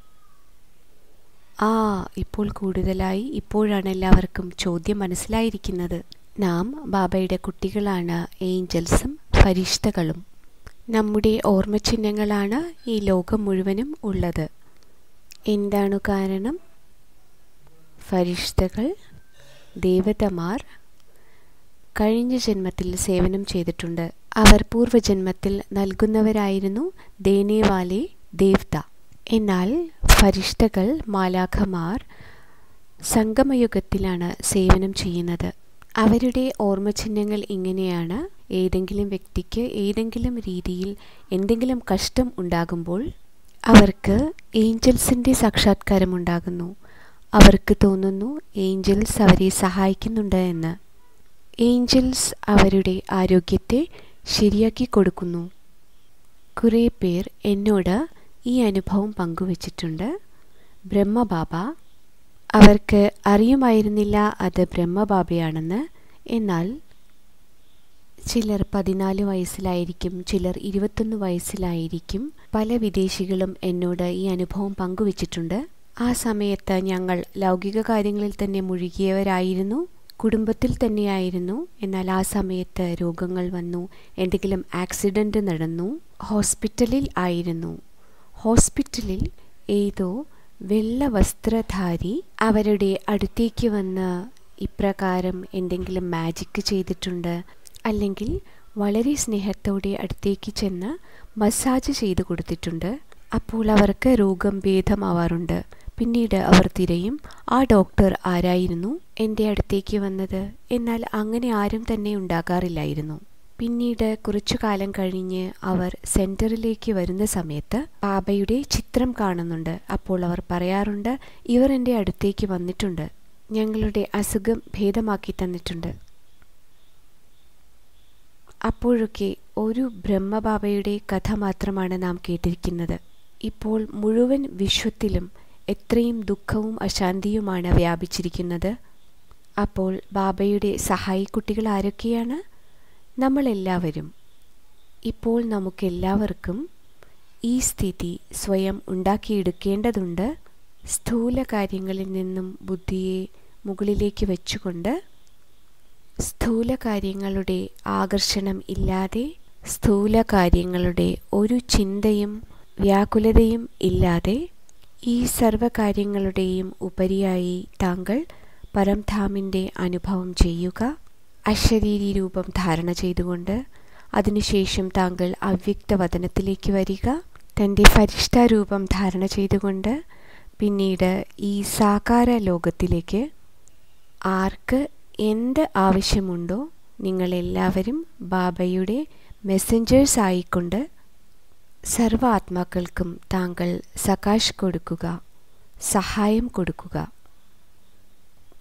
ആ ഇപ്പോൾ കൂടുതലായി ഇപ്പോഴാണ് എല്ലാവർക്കും ചോദ്യം മനസ്സിലായിരിക്കുന്നത് നാം ബാബയുടെ കുട്ടികളാണ് ഏഞ്ചൽസും ഫരിഷ്ഠകളും നമ്മുടെ ഓർമ്മചിഹ്നങ്ങളാണ് ഈ ലോകം മുഴുവനും ഉള്ളത് എന്താണ് കാരണം ഫരിഷ്ഠകൾ ദേവതമാർ കഴിഞ്ഞ ജന്മത്തിൽ സേവനം ചെയ്തിട്ടുണ്ട് അവർ പൂർവജന്മത്തിൽ നൽകുന്നവരായിരുന്നു ദേനേവാലെ ദേവത എന്നാൽ ഫരിഷ്ഠകൾ മാലാഖമാർ സംഗമയുഗത്തിലാണ് സേവനം ചെയ്യുന്നത് അവരുടെ ഓർമ്മചിഹ്നങ്ങൾ ഇങ്ങനെയാണ് ഏതെങ്കിലും വ്യക്തിക്ക് ഏതെങ്കിലും രീതിയിൽ എന്തെങ്കിലും കഷ്ടം ഉണ്ടാകുമ്പോൾ അവർക്ക് ഏഞ്ചൽസിൻ്റെ സാക്ഷാത്കാരം ഉണ്ടാകുന്നു അവർക്ക് തോന്നുന്നു ഏഞ്ചൽസ് അവരെ സഹായിക്കുന്നുണ്ട് എന്ന് ഏഞ്ചൽസ് അവരുടെ ആരോഗ്യത്തെ ശരിയാക്കി കൊടുക്കുന്നു കുറേ പേർ എന്നോട് ഈ അനുഭവം പങ്കുവച്ചിട്ടുണ്ട് ബ്രഹ്മബാബ അവർക്ക് അറിയുമായിരുന്നില്ല അത് ബ്രഹ്മബാബയാണെന്ന് എന്നാൽ ചിലർ പതിനാല് വയസ്സിലായിരിക്കും ചിലർ ഇരുപത്തൊന്ന് വയസ്സിലായിരിക്കും പല വിദേശികളും എന്നോട് ഈ അനുഭവം പങ്കുവച്ചിട്ടുണ്ട് ആ സമയത്ത് ഞങ്ങൾ ലൗകിക കാര്യങ്ങളിൽ തന്നെ മുഴുകിയവരായിരുന്നു കുടുംബത്തിൽ തന്നെയായിരുന്നു എന്നാൽ ആ സമയത്ത് രോഗങ്ങൾ വന്നു എന്തെങ്കിലും ആക്സിഡൻ്റ് നടന്നു ഹോസ്പിറ്റലിൽ ആയിരുന്നു ഹോസ്പിറ്റലിൽ ഏതോ വെള്ള വസ്ത്രധാരി അവരുടെ അടുത്തേക്ക് വന്ന് ഇപ്രകാരം എന്തെങ്കിലും മാജിക്ക് ചെയ്തിട്ടുണ്ട് അല്ലെങ്കിൽ വളരെ സ്നേഹത്തോടെ അടുത്തേക്ക് ചെന്ന് മസാജ് ചെയ്തു കൊടുത്തിട്ടുണ്ട് അപ്പോൾ അവർക്ക് രോഗം ഭേദമാവാറുണ്ട് പിന്നീട് അവർ തിരയും ആ ഡോക്ടർ ആരായിരുന്നു എൻ്റെ അടുത്തേക്ക് വന്നത് എന്നാൽ അങ്ങനെ ആരും തന്നെ ഉണ്ടാകാറില്ലായിരുന്നു പിന്നീട് കുറച്ചു കാലം കഴിഞ്ഞ് അവർ സെൻറ്ററിലേക്ക് വരുന്ന സമയത്ത് ബാബയുടെ ചിത്രം കാണുന്നുണ്ട് അപ്പോൾ അവർ പറയാറുണ്ട് ഇവർ എൻ്റെ അടുത്തേക്ക് വന്നിട്ടുണ്ട് ഞങ്ങളുടെ അസുഖം ഭേദമാക്കി തന്നിട്ടുണ്ട് അപ്പോഴൊക്കെ ഒരു ബ്രഹ്മബാബയുടെ കഥ മാത്രമാണ് നാം കേട്ടിരിക്കുന്നത് ഇപ്പോൾ മുഴുവൻ വിശ്വത്തിലും എത്രയും ദുഃഖവും അശാന്തിയുമാണ് വ്യാപിച്ചിരിക്കുന്നത് അപ്പോൾ ബാബയുടെ സഹായിക്കുട്ടികൾ ആരൊക്കെയാണ് നമ്മളെല്ലാവരും ഇപ്പോൾ നമുക്കെല്ലാവർക്കും ഈ സ്ഥിതി സ്വയം ഉണ്ടാക്കിയെടുക്കേണ്ടതുണ്ട് സ്ഥൂല കാര്യങ്ങളിൽ നിന്നും ബുദ്ധിയെ മുകളിലേക്ക് വെച്ചുകൊണ്ട് സ്ഥൂല കാര്യങ്ങളുടെ ആകർഷണം ഇല്ലാതെ സ്ഥൂല കാര്യങ്ങളുടെ ഒരു ചിന്തയും വ്യാകുലതയും ഇല്ലാതെ ഈ സർവകാര്യങ്ങളുടെയും ഉപരിയായി താങ്കൾ പരംധാമിൻ്റെ അനുഭവം ചെയ്യുക അശരീരി രൂപം ധാരണ ചെയ്തുകൊണ്ട് അതിനുശേഷം താങ്കൾ അവ്യക്തവദനത്തിലേക്ക് വരിക തൻ്റെ ഫരിഷ്ഠാരൂപം ധാരണ ചെയ്തുകൊണ്ട് പിന്നീട് ഈ സാകാര ലോകത്തിലേക്ക് ആർക്ക് എന്ത് ആവശ്യമുണ്ടോ നിങ്ങളെല്ലാവരും ബാബയുടെ മെസ്സഞ്ചേഴ്സ് ആയിക്കൊണ്ട് സർവ ആത്മാക്കൾക്കും താങ്കൾ സകാശ് കൊടുക്കുക സഹായം കൊടുക്കുക